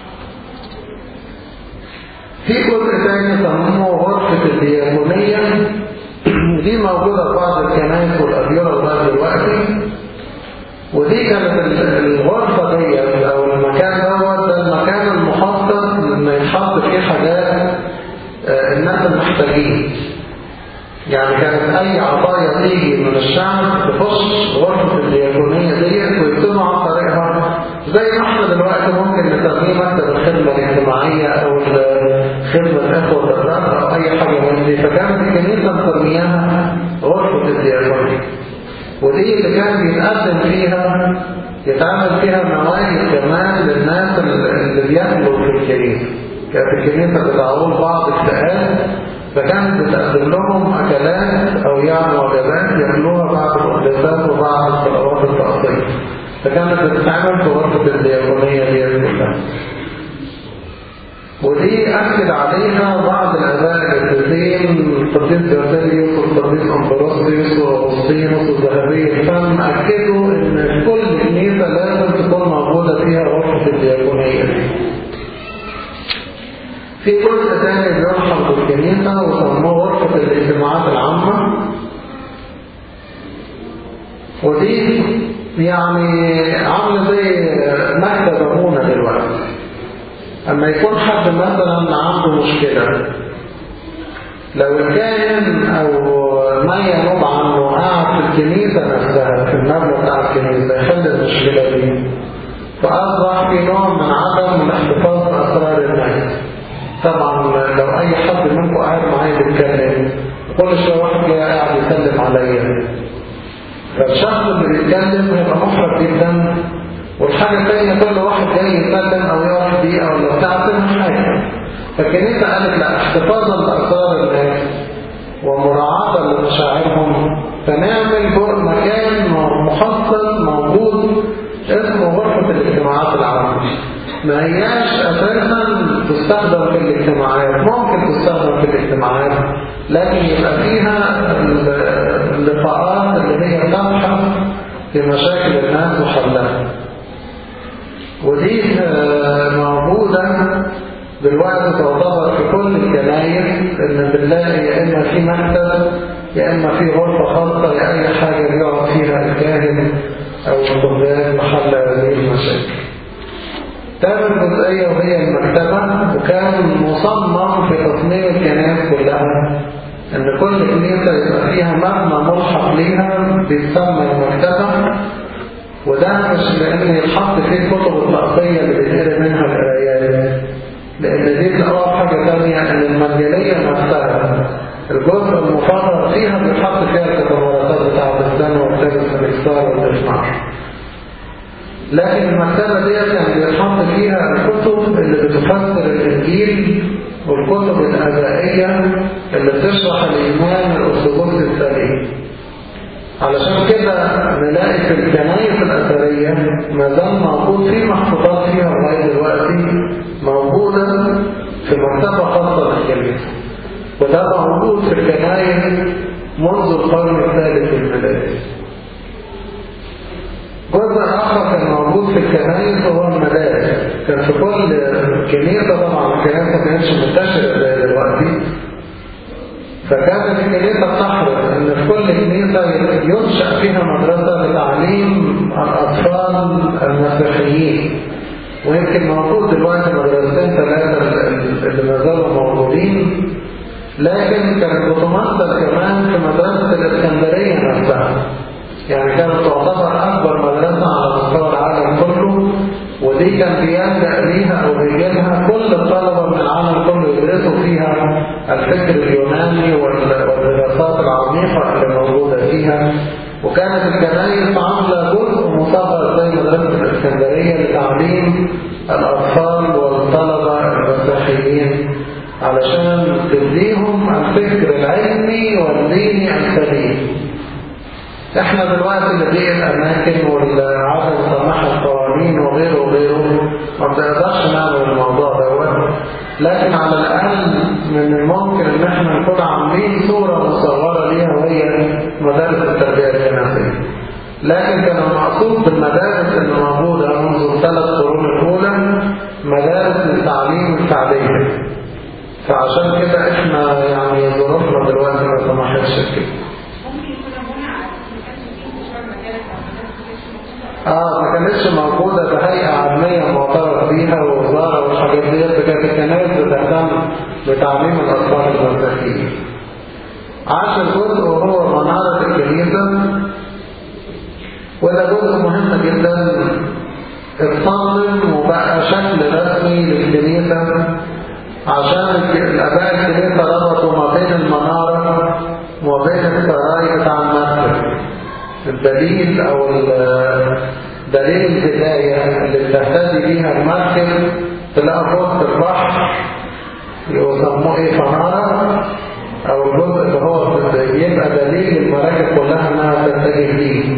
في جزء تاني سموه غرفة الدياكونية دي موجودة في بعض الكنائس والأديرة لغاية دلوقتي ودي كانت الغرفة دي أو المكان دوت ده المكان المخصص لما يتحط فيه حاجات الناس المحتاجين يعني كانت أي عطايا تيجي من الشعب تخش غرفة الدياكونية ديت ويكتبوا عن طريقها زي ما احنا دلوقتي ممكن نسميه مكتب الخدمة الاجتماعية أو خدمة إخوة الرب أو أي حاجة من دي فكانت الكنيسة مسمياها غرفة الدياكونية ودي اللي كان بيتقدم فيها يتعمل فيها مواهب كمان للناس اللي بياكلوا في الكنيسة كانت الكنيسة بتعول بعض الفئات فكانت بتقدم لهم أكلات أو يعني وجبات ياكلوها بعد القداسات وبعد الصلوات التقصية فكانت بتتعمل في غرفة الدياكونية دي كلها ودي أكد عليها بعض الآباء القديسين القديس جوزيليوس والقديس أمبروسيوس وأغسطينوس والذهبي الفم أكدوا إن كل كنيسة لازم تكون موجودة فيها غرفة الدياكونية دي في جزء ثاني بيرحم بالكنيسة وسموه غرفة الاجتماعات العامة ودي يعني عاملة زي مكتب أبونا دلوقتي أما يكون حد مثلا عنده مشكلة لو الكاهن أو ما ينوب عنه قاعد في الكنيسة نفسها في المبنى بتاع الكنيسة يحل المشكلة دي فأصبح في نوع من عدم الاحتفاظ بأسرار الناس طبعا لو اي حد منكم قاعد معايا بيتكلم كل شويه واحد جاي قاعد يسلم عليا فالشخص اللي بيتكلم هيبقى محرج جدا والحاجه الثانيه كل واحد جاي يسلم او يقف دقيقه ولا بتاع حاجه فالكنيسه قالت لا احتفاظا باسرار الناس لكن يبقى فيها اللقاءات اللي هي تبحث في مشاكل الناس وحلها ودي موجودة دلوقتي تعتبر في كل الكنايس ان بنلاقي يا اما في مكتب يا اما في غرفة خاصة لأي حاجة بيقعد فيها الكاهن او الطلاب محل هذه المشاكل. تاني جزئية وهي المكتبة وكان مصمم في تصميم الكنائس كلها ان كل كنيسة يبقى فيها مبنى ملحق ليها بيسمى المكتبة وده مش لان يتحط فيه الكتب الطاقية اللي بيتقري منها القرايات لان دي تلاقوها حاجة تانية ان المنجلية نفسها الجزء المفرغ فيها بيتحط فيها الكتابات بتاعة السنة وكتاب السمكسار والإسمار لكن المكتبة دي كان بيتحط فيها الكتب اللي بتفسر الإنجيل والكتب الأدائية اللي بتشرح الإيمان الأرثوذكسي السليم علشان كده نلاقي في الكنائس الأثرية ما زال موجود في محفوظات فيها لغاية دلوقتي موجودة في مكتبة خاصة بالكنيسة وده موجود في الكنائس منذ القرن الثالث الميلادي جزء آخر كان موجود في الكنائس هو المدارس كان في كل كنيسة طبعا الكنيسة ما كانتش منتشرة زي دلوقتي فكانت الكنيسة تحرص ان في كل كنيسة ينشأ فيها مدرسة لتعليم الأطفال المسيحيين ويمكن موجود دلوقتي مدرستين ثلاثة اللي ما زالوا موجودين لكن كانت بتمثل كمان في مدرسة الإسكندرية نفسها يعني كانت تعتبر أكبر مدرسة على مستوى العالم كله ودي كان بيلجأ ليها أو بيجيلها كل الطلبة من العالم كله يدرسوا فيها الفكر اليوناني والدراسات العميقة اللي موجودة فيها وكانت الكنائس عاملة جزء مصغر زي مدرسة الإسكندرية لتعليم الأطفال والطلبة المسيحيين علشان تديهم الفكر العلمي والديني السليم احنا دلوقتي لدي الاماكن والعدد سماح القوانين وغيره وغيره ما بنقدرش نعمل الموضوع دوت لكن على الاقل من الممكن ان احنا نكون عاملين صوره مصوره ليها وهي مدارس التربيه الكنسيه لكن كان المقصود بالمدارس اللي موجوده منذ الثلاث قرون الاولى مدارس للتعليم التعليمي فعشان كده احنا يعني ظروفنا دلوقتي ما سمحتش كده اه ما كانتش موجودة بهيئة علمية معترف بيها ووزارة والحاجات ديت كانت الكنائس بتهتم بتعليم الأطفال المسيحيين. عاشر جزء وهو منارة الكنيسة وده جزء مهم جدا اتصمم وبقى شكل رسمي للكنيسة عشان الآباء الكنيسة ربطوا ما بين المنارة وما بين السراي بتاع المسجد. الدليل او دليل البداية اللي بتهتدي بيها المركب تلاقى وسط البحر يسموه ايه فنارة او الجزء اللي هو يبقى دليل المراكب كلها انها تتجه ليه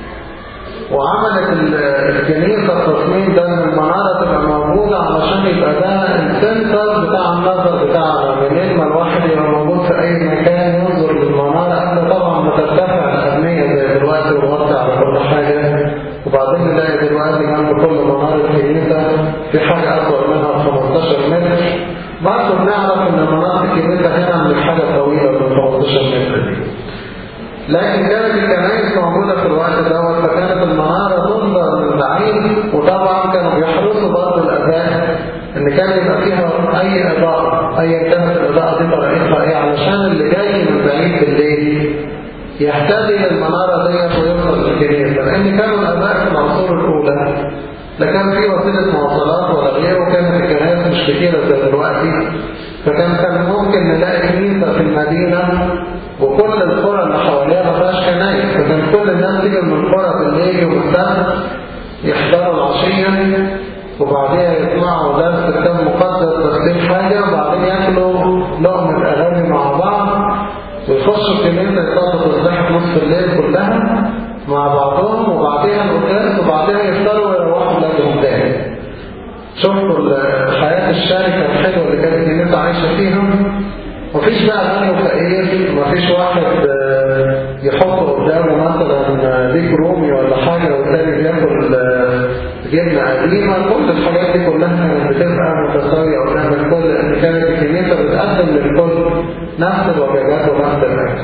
وعملت الكنيسة التصميم ده ان المنارة تبقى موجودة علشان يبقى ده السنتر بتاع النظر بتاعنا منين ما الواحد يبقى موجود في اي مكان ينظر للمنارة قبل طبعا ما ترتفع الأهمية زي دلوقتي وغطي على كل حاجة وبعدين نلاقي دلوقتي جنب كل منارة كنيسة في حاجة أطول منها 15 متر برضه بنعرف ان مناطق الكنيسة هنا من حاجة طويلة من 15 متر دي لكن كانت الكنائس موجودة في الوقت دوت فكانت المنارة تنظر من بعيد وطبعا كانوا بيحرصوا برضه الأذان إن كان يبقى فيها أي إضاءة أيا كانت الإضاءة دي طريقتها إيه علشان اللي جاي من بعيد بالليل يهتدي للمنارة ديت ويوصل للكنيسة لأن كانوا الآباء في العصور الأولى لا كان في وسيلة مواصلات ولا غيره وكانت الكنائس مش كتيرة زي دلوقتي فكان كان ممكن نلاقي كنيسة في المدينة وكل القرى اللي حواليها ما فيهاش كنايس فكان كل الناس تيجي من القرى بالليل والسبت يحضروا العشية وبعدين يسمعوا درس كتاب مقدس تفسير حاجة وبعدين ياكلوا لقمة أغاني مع بعض ويخشوا الكنيسة يصلوا تسبيحة نصف الليل كلها مع بعضهم وبعدين القداس وبعدين يفطروا ويروحوا بلادهم تاني شفتوا حياة الشركة الحلوة اللي كانت الكنيسة عايشة فيها وفي مفيش بقى غني وفقير مفيش واحد آه، يحط قدامه مثلا ديك رومي ولا حاجة والتاني بياكل آه، جبنة قديمة كل الحاجات دي كلها كانت بتبقى متساوية قدام الكل لأن كانت الكنيسة بتقدم للكل نفس الوجبات ونفس الأكل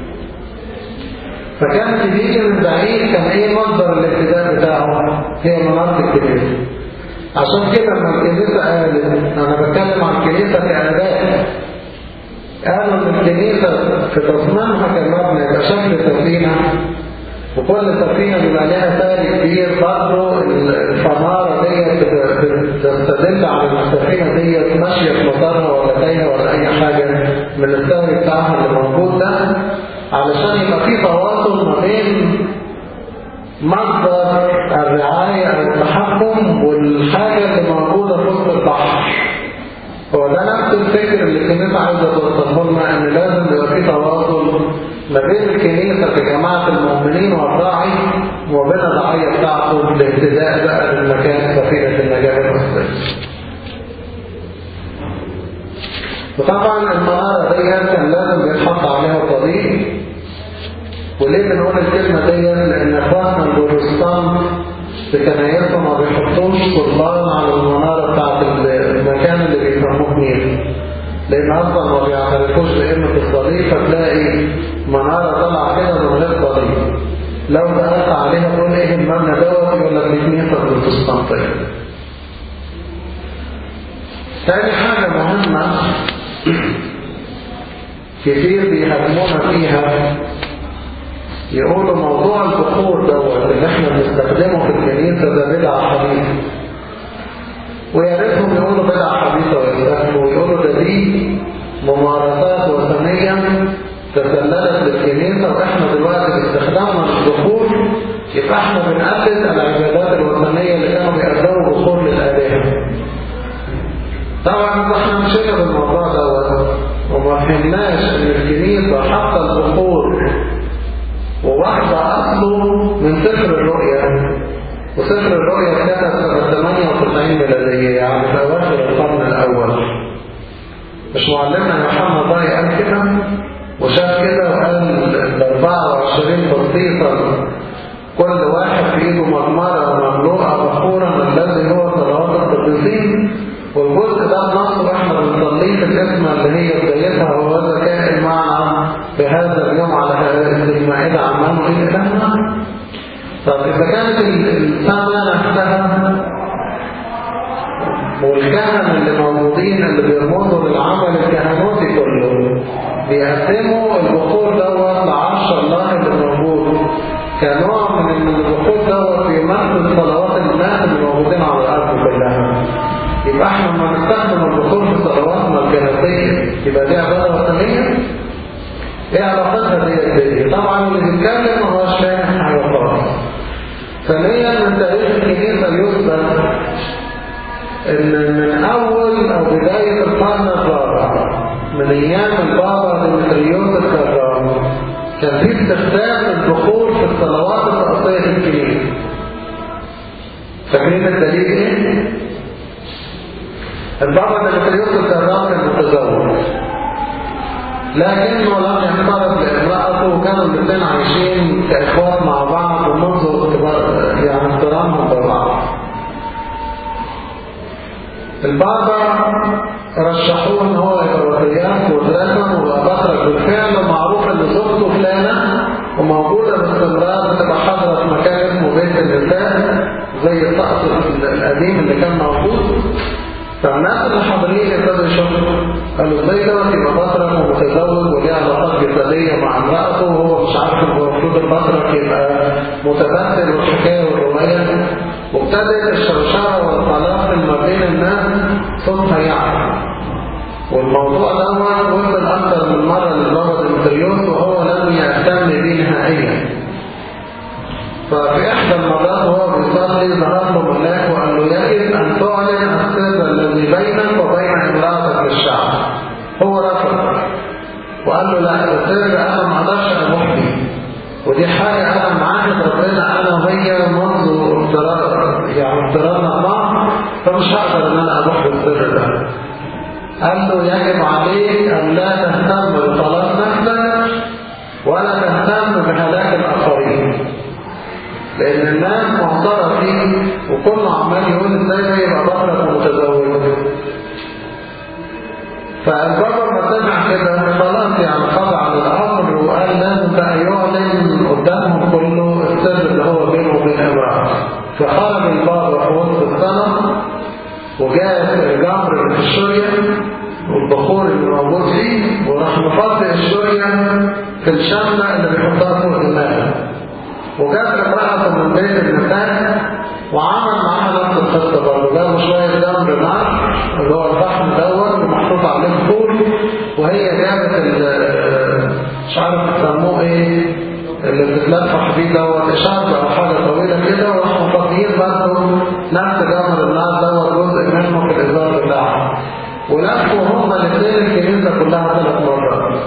فكان بيجي من بعيد كان ايه مصدر الابتداء بتاعه هي مناطق الكنيسة عشان كده لما الكنيسة قالت انا بتكلم عن الكنيسة كأداء قالوا ان الكنيسة في تصميمها كمبنى يبقى شكل سفينة وكل سفينة بيبقى لها تاج كبير برضه الفنارة ديت بتستدل على ان السفينة ديت ماشية في مطارها ولا تايهة ولا أي حاجة من السهل بتاعها اللي موجود ده علشان يبقى في تواصل ما بين مصدر الرعاية أو التحكم والحاجة اللي موجودة في وسط البحر هو ده نفس الفكر اللي الكنيسة عايزة توصله لنا إن لازم يبقى في تواصل ما بين الكنيسة كجماعة المؤمنين والراعي وبين الرعاية بتاعته لاهتداء بقى للمكان سفينة النجاة الأصلية. وطبعا المنارة دي كان لازم يتحط عليها طريق وليه بنقول الكلمة دي لأن اخواتنا البروتستانت في كنايسهم ما بيحطوش قربان على المنارة بتاعت المكان اللي بيسموه نيل لأن أصلا ما بيعترفوش بقيمة الصليب فتلاقي منارة طالعة كده من غير صليب لو دقلت عليها تقول ايه المبنى دوت يقول لك دي كنيسة بروتستانتية تاني حاجة مهمة كتير بيهاجمونا فيها يقولوا موضوع البخور دوت اللي احنا بنستخدمه في الكنيسة ده بدعة حديثة ويا ريتهم يقولوا بدعة حديثة ويستخدموا ويقولوا ده دي ممارسات وثنية تسللت للكنيسة واحنا دلوقتي باستخدامنا للبخور يبقى احنا بنقلد العبادات الوثنية اللي كانوا بيقدموا بخور للآلهة طبعا احنا مشينا بالموضوع دوت وما فهمناش ان الكنيسة حتى البخور وواحدة أصله من سفر الرؤيا وسفر الرؤيا كانت سنة 98 ميلادية يعني في أواخر القرن الأول مش معلمنا محمد ضاي قال كده وشاف كده وقال ال 24 بسيطا كل واحد في ايده مجمرة مملوءة بخورا الذي هو صلوات القديسين والجزء ده نص احنا بنصليه في الاسم اللي هي بدايتها هو هذا كائن معنا في هذا اليوم على هذه المائدة عمان وإيه لنا طب إذا كانت السماء نفسها والكهنة اللي موجودين اللي بيرمزوا للعمل الكهنوتي كله بيقدموا البخور دوت لعرش الله اللي موجود كنوع من ان البخور دوت يمثل صلوات الناس اللي موجودين على الارض كلها يبقى احنا لما نستخدم البخور في صلواتنا الكنسيه يبقى دي عباده وثنيه ايه علاقتها دي دي طبعا اللي بيتكلم ما هوش فاهم حاجه خالص ثانيا من تاريخ الكنيسه يثبت ان من اول او بدايه القرن الرابع من ايام البابا ديمتريوس الكرام كان في استخدام البخور في الصلوات الرئيسيه في الكنيسه فاكرين الدليل ايه؟ البابا ديمتريوس الكرام كان متزوج لكنه لم يعترف لامرأته وكانوا الاثنين عايشين كإخوات مع بعض ومنذ يعني احترامهم ببعض. البابا رشحوه ان هو يتوفيات واترسم وبقى بطرك بالفعل ومعروف ان زوجته فلانه وموجوده باستمرار بتبقى حاضره في مكان اسمه بيت النساء زي الطقس القديم اللي كان موجود فالناس اللي حاضرين ابتدوا يشوفوا قالوا ازاي دوت يبقى بطرك ومتزوج وليه علاقات جسديه مع امراته وهو مش عارف المفروض البطرك يبقى متبتل والحكايه والروايه وابتدت الشرشره والطلاق ما بين الناس صوتها يعلى والموضوع دوت وصل اكثر من مره للبابا ديمتريوس وهو لم يهتم به نهائيا ففي احدى المرات وهو بيصلي ظهر له ملاك وقال له يجب ان تعلن السر الذي بينك وبين امراتك للشعب هو رفض وقال له لا السر انا ما اقدرش ابوح بيه ودي حاجه انا معاهد ربنا انا وهي منذ افتراض يعني افتراضنا بعض فمش هقدر ان انا ابوح بالسر ده قال له يجب عليك ان لا تهتم ازاي ده يبقى بطلك ومتزوج فالبابا ما سمع كده خلاص يعني خضع للامر وقال لازم بقى يعلن قدامهم كله السر اللي هو بينه وبين امرأة فخرج البابا في وسط السنة وجاء الجمر في الشرية والبخور اللي موجود فيه وراح مفضي الشرية في الشملة اللي بيحطها فوق الماء وجاب امرأة من بيت النساء وعمل معاها نفس القصة برضه جابوا شوية جمر نار اللي هو الفحم دوت ومحطوط عليه بخور وهي جابت ال- مش عارف يسموه ايه اللي بتتلفح بيه دوت شرب او حاجة طويلة كده وراحوا مفضيين برضه نفس جمر النار دوت جزء منه في الإزار بتاعها ولفوا هما الاثنين الكنيسة كلها ثلاث مرات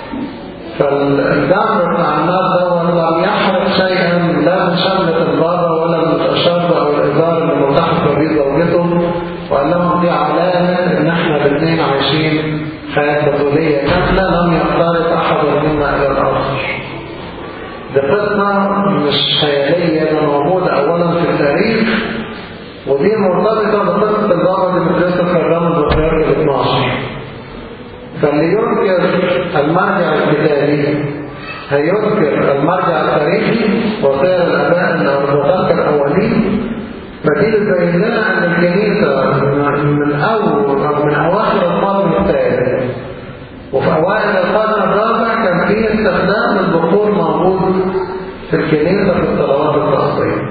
فالجمر بتاع النار دوت لم يحرق شيئا لا من شملة البابا ولا من الشرب او الازار اللي ملتحق به زوجته وقال لهم دي علامة ان احنا الاثنين عايشين حياة بطولية كاملة لم يختلط احد منا الى الاخر دي قصة مش خيالية ده موجودة اولا في التاريخ ودي مرتبطة بقصة البابا اللي بتدرسها في الرمز البطريرك ال 12 فاللي ينكر المرجع الكتابي هينكر المرجع التاريخي وسائر الاباء الرسالة الاولين فدي بتبين لنا ان الكنيسه من- من اول او من اواخر القرن الثالث وفي اوائل القرن الرابع كان في استخدام البخور موجود في الكنيسه في الصلوات الرأسيه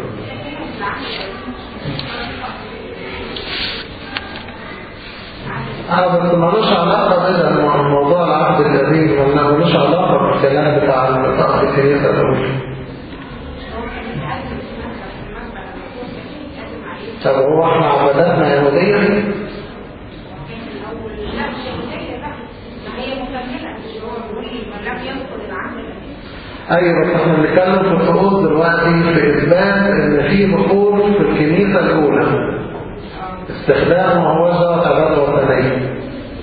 اه بس ملوش علاقة بده موضوع العهد القديم ولا ملوش علاقة بالكلام بتاع الطقس الكنيسة دول طب هو احنا عباداتنا يهودية؟ ايوه بس احنا بنتكلم في الفروض دلوقتي في اثبات ان في بخور في الكنيسة الاولى استخدامه هو ذات عبادة وثنية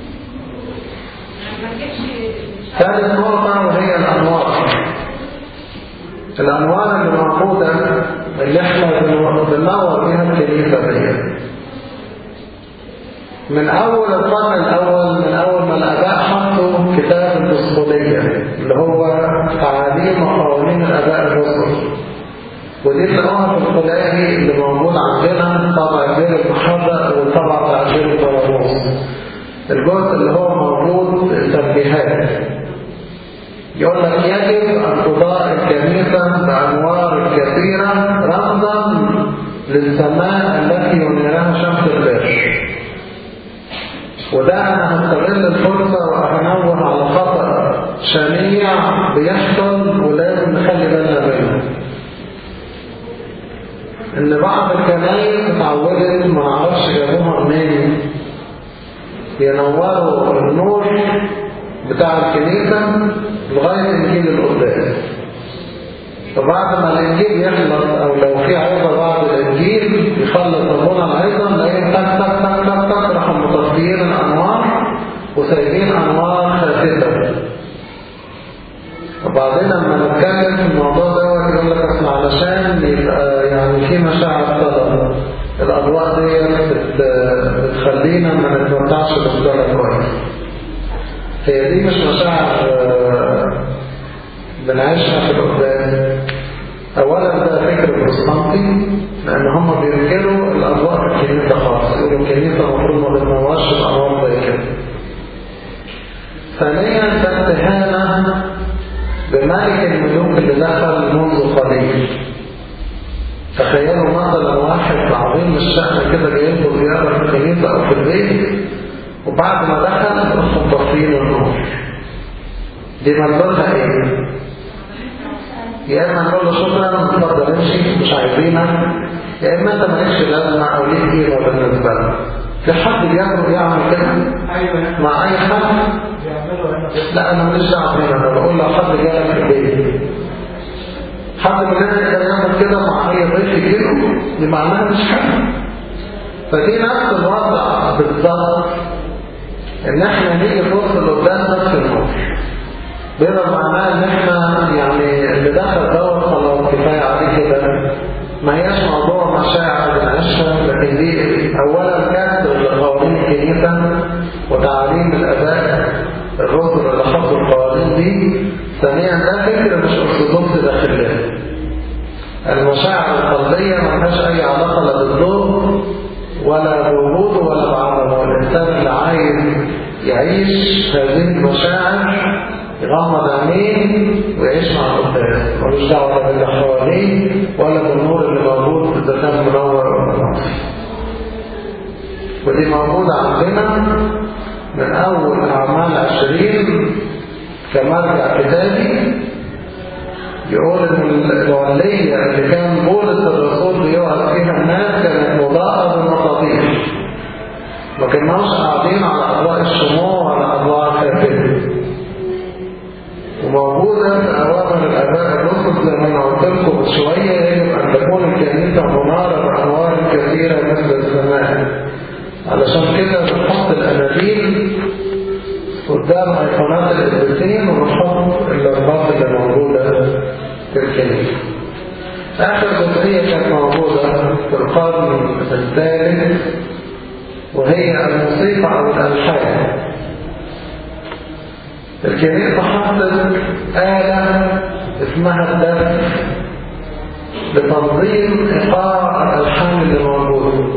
ثالث نقطة وهي الأنوار الأنوار اللي موجودة اللي احنا بنور بها الكنيسة دي من أول القرن الأول من أول ما الآباء حطوا كتاب الدسقلية اللي هو تعاليم وقوانين الآباء الرسل ودي تلاقوها في الخلاقي اللي موجود عندنا طبع جيل المحرق والطبع بتاع جيل البراموس الجزء اللي هو موجود التنبيهات يقول لك يجب أن تضاء الكنيسة بأنوار كثيرة رمزا للسماء التي ينيرها شمس البر وده أنا هستغل الفرصة وهنوه على خطأ شنيع بيحصل ولازم نخلي بالنا منه ان بعض الكنائس اتعودت ما نعرفش جابوها منين ينوروا النور بتاع الكنيسة لغاية انجيل القداس فبعد ما الانجيل يخلص او لو في عظة بعد الانجيل يخلص ابونا العظة نلاقيه تك تك تك تك تك راحوا مطفيين الانوار وسايبين انوار خافتة وبعدين لما نتكلم في الموضوع دوت يقول لك اصل علشان يبقى يعني في مشاعر صدى الاضواء دي بت- بتخلينا ما نتمتعش بالصلاه كويس هي دي مش مشاعر آه، بنعيشها في القدام اولا ده فكر بروتستانتي لان هم بينكروا الاضواء في الكنيسه خالص يقولوا الكنيسه المفروض ما بتنورش بانوار زي كده ثانيا ده اتهامه بملك الملوك اللي دخل منذ قليل تخيلوا مثلا واحد عظيم الشأن كده جاي له زيارة في الكنيسة أو في البيت وبعد ما دخل راحوا مطفيين النور دي منظرها ايه؟ يا اما نقول له شكرا اتفضل امشي مش عايزينك يا اما انت مالكش لازمه او ليك قيمه بالنسبه لنا في حد بيعمل يعمل كده
ايوه
مع اي حد
بيعملوا هنا بس
لا انا ماليش دعوه بيها انا بقول لو حد جاي في البيت حد مننا يقدر يعمل كده مع اي ضيف يجيله دي معناها مش حاجه فدي نفس الوضع بالظبط ان احنا نيجي نوصل قدام نفس النور بيبقى معناه ان احنا يعني اللي دخل دوت خلاص كفايه عليه كده ما هياش موضوع مشاعر نناقشها لكن دي أولا كسر لقوانين الكنيسة وتعليم الآباء الرسل اللي حطوا القوانين دي ثانيا ده فكر مش أرثوذكسي داخلنا المشاعر القلبية ما لهاش أي علاقة لا بالضوء ولا بوجوده ولا بعدمه الإنسان اللي عايز يعيش هذه المشاعر يغمض عينيه ويعيش مع القداس ملوش دعوة باللي حواليه ولا بالنور اللي موجود إذا كان منور أو مطفي ودي موجودة عندنا من أول أعمال عشرين كمرجع كتابي يقول ان الولية اللي كان بولس الرسول بيقعد فيها الناس كانت مضاءة بالمصابيح ما كناش قاعدين على أضواء الشموع ولا أضواء الكافرين وموجودة في أوامر الآباء الرسل زي ما أنا قلت لكم من شوية يجب أن تكون الكنيسة منارة بأنوار كثيرة مثل السماء علشان كده بنحط الأنابيب قدام ايقونات القدسين ونحط اللمبات اللي موجودة في الكنيسة. آخر جزئية كانت موجودة في القرن الثالث وهي الموسيقى أو الألحان. الكنيسة حطت آلة اسمها الدف لتنظيم إيقاع الألحان اللي موجودة.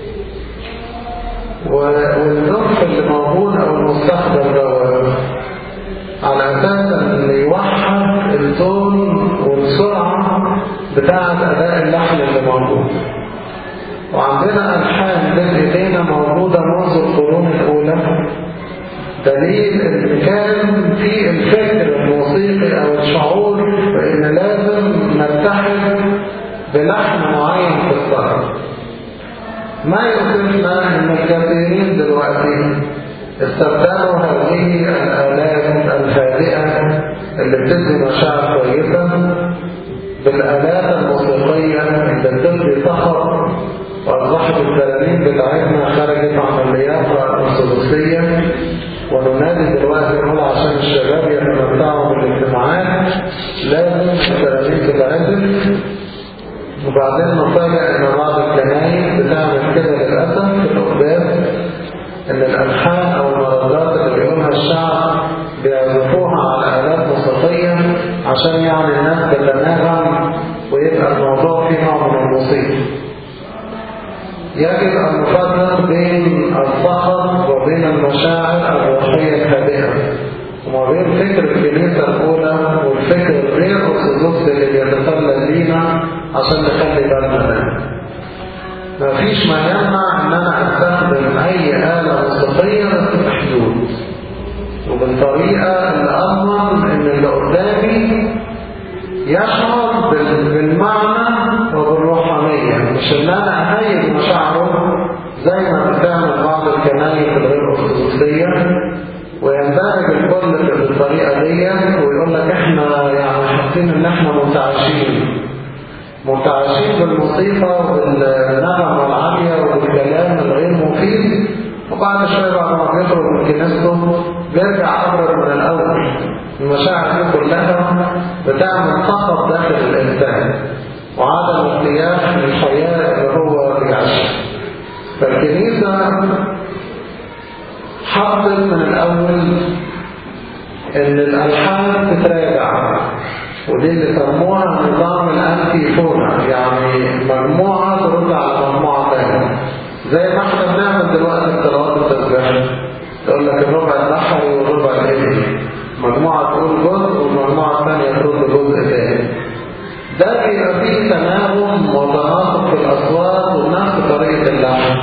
والظرف اللي موجود او المستخدم ده على اساس ان يوحد التون والسرعه بتاعه اداء اللحن اللي موجود وعندنا الحان بين ايدينا موجوده منذ القرون الاولى دليل ان كان في الفكر الموسيقي او الشعور بان لازم نتحد بلحن معين في الصلاه ما يصفنا ان الكثيرين دلوقتي استبدلوا هذه الآلات الهادئة اللي بتدي مشاعر كويسة بالآلات الموسيقية اللي بتدي صخر وأصبحت التلاميذ بتاعتنا خرجت عمليات أرثوذكسية وننادي دلوقتي نقول عشان الشباب يتمتعوا بالاجتماعات لازم التلاميذ تتعزف وبعدين نفاجئ ان بعض الكنايس بتعمل كده للاسف في القداس ان الالحان او المردات اللي بيقولها الشعب بيعزفوها على الات موسيقيه عشان يعني الناس تتناغم ويبقى الموضوع فيه نوع من الموسيقى يجب ان نفرق بين الصخب وبين المشاعر الروحيه الهادئه وما بين فكر الكنيسه الاولى والفكر الغير ارثوذكسي اللي بيتسلل لينا عشان نخلي بالنا منه مفيش ما يمنع ان انا استخدم اي آلة موسيقية بس بحدود وبالطريقة اللي اضمن ان اللي قدامي يشعر بالمعنى وبالروحانية مش ان انا اهيج مشاعره زي ما بتعمل بعض الكنايس الغير ارثوذكسية ويندرج الكل بالطريقة دي ويقول لك احنا يعني حاسين ان احنا منتعشين متعشين بالموسيقى والنغم العالية والكلام الغير مفيد وبعد شوية بعد ما بيخرج من كنيسته بيرجع أبرد من الأول المشاعر دي كلها بتعمل سقط داخل الإنسان وعدم ارتياح للحياة اللي هو بيعيشها فالكنيسة حطت من الأول إن الألحان تتراجع ودي اللي سموها نظام الانتيفونا يعني مجموعة ترد على مجموعة ثانية زي ما احنا بنعمل دلوقتي في صلوات التسبيح يقول لك الربع البحري والربع الهندي مجموعة تقول جزء والمجموعة الثانية ترد جزء ثاني ده بيبقى فيه تناغم وتناسق في الأصوات ونفس طريقة اللحن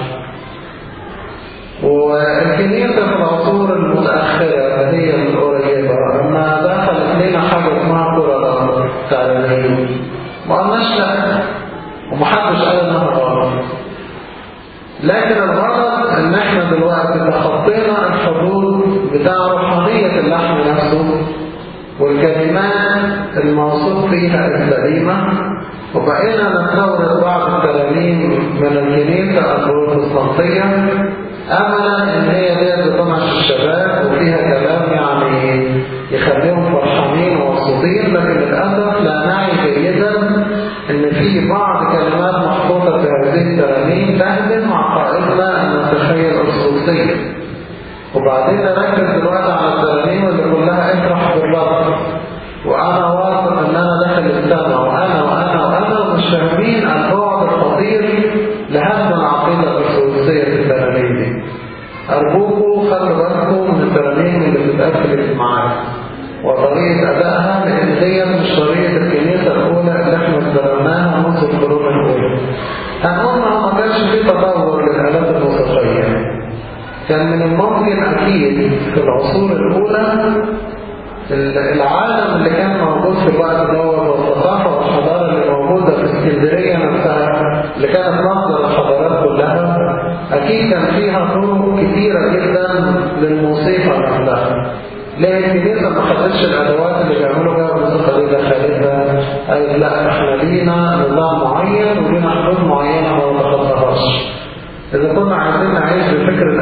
والكنيسة في العصور المتأخرة اللي هي القريبة لما دخلت لنا حاجة اسمها كرة تعليمية ما قلناش لا ومحدش قال انها غلط لكن الغلط ان احنا دلوقتي تخطينا الحدود بتاع روحانية اللحن نفسه والكلمات الموصوف فيها السليمة وبقينا نستورد بعض التلاميذ من الكنيسة البروتستانتية أملا إن هي دي بتطمش الشباب وفيها كلام يعني يخليهم فرحانين ومبسوطين لكن للأسف لا نعي جيدا ان في بعض كلمات محطوطة في هذه الترانيم تهدم عقائدنا ان نتخيل الصوصية وبعدين نركز دلوقتي على الترانيم اللي كلها افرح بالرب وانا واثق ان انا داخل السماء وانا وانا وانا ومش فاهمين البعد الخطير لهدم العقيدة الارثوذكسية في الترانيم دي ارجوكم خلوا بالكم من الترانيم اللي بتتقفل اجتماعات وطريقة أدائها لأن دي مش طريقة الكنيسة الأولى اللي احنا اتدربناها منذ القرون الأولى. هنقول ما ما كانش في تطور للآلات الموسيقية. كان من الممكن أكيد في العصور الأولى العالم اللي كان موجود في الوقت دوت والثقافة والحضارة اللي موجودة في اسكندرية نفسها اللي كانت مصدر الحضارات كلها أكيد كان فيها طرق كثيرة جدا للموسيقى نفسها. ليه الكنيسة ما خدتش الأدوات اللي بيعملوا بيها الموسيقى دي دخلتها قالت لا احنا لينا نظام معين ولينا حدود معينة ما نتخطاهاش إذا كنا عايزين نعيش بفكرة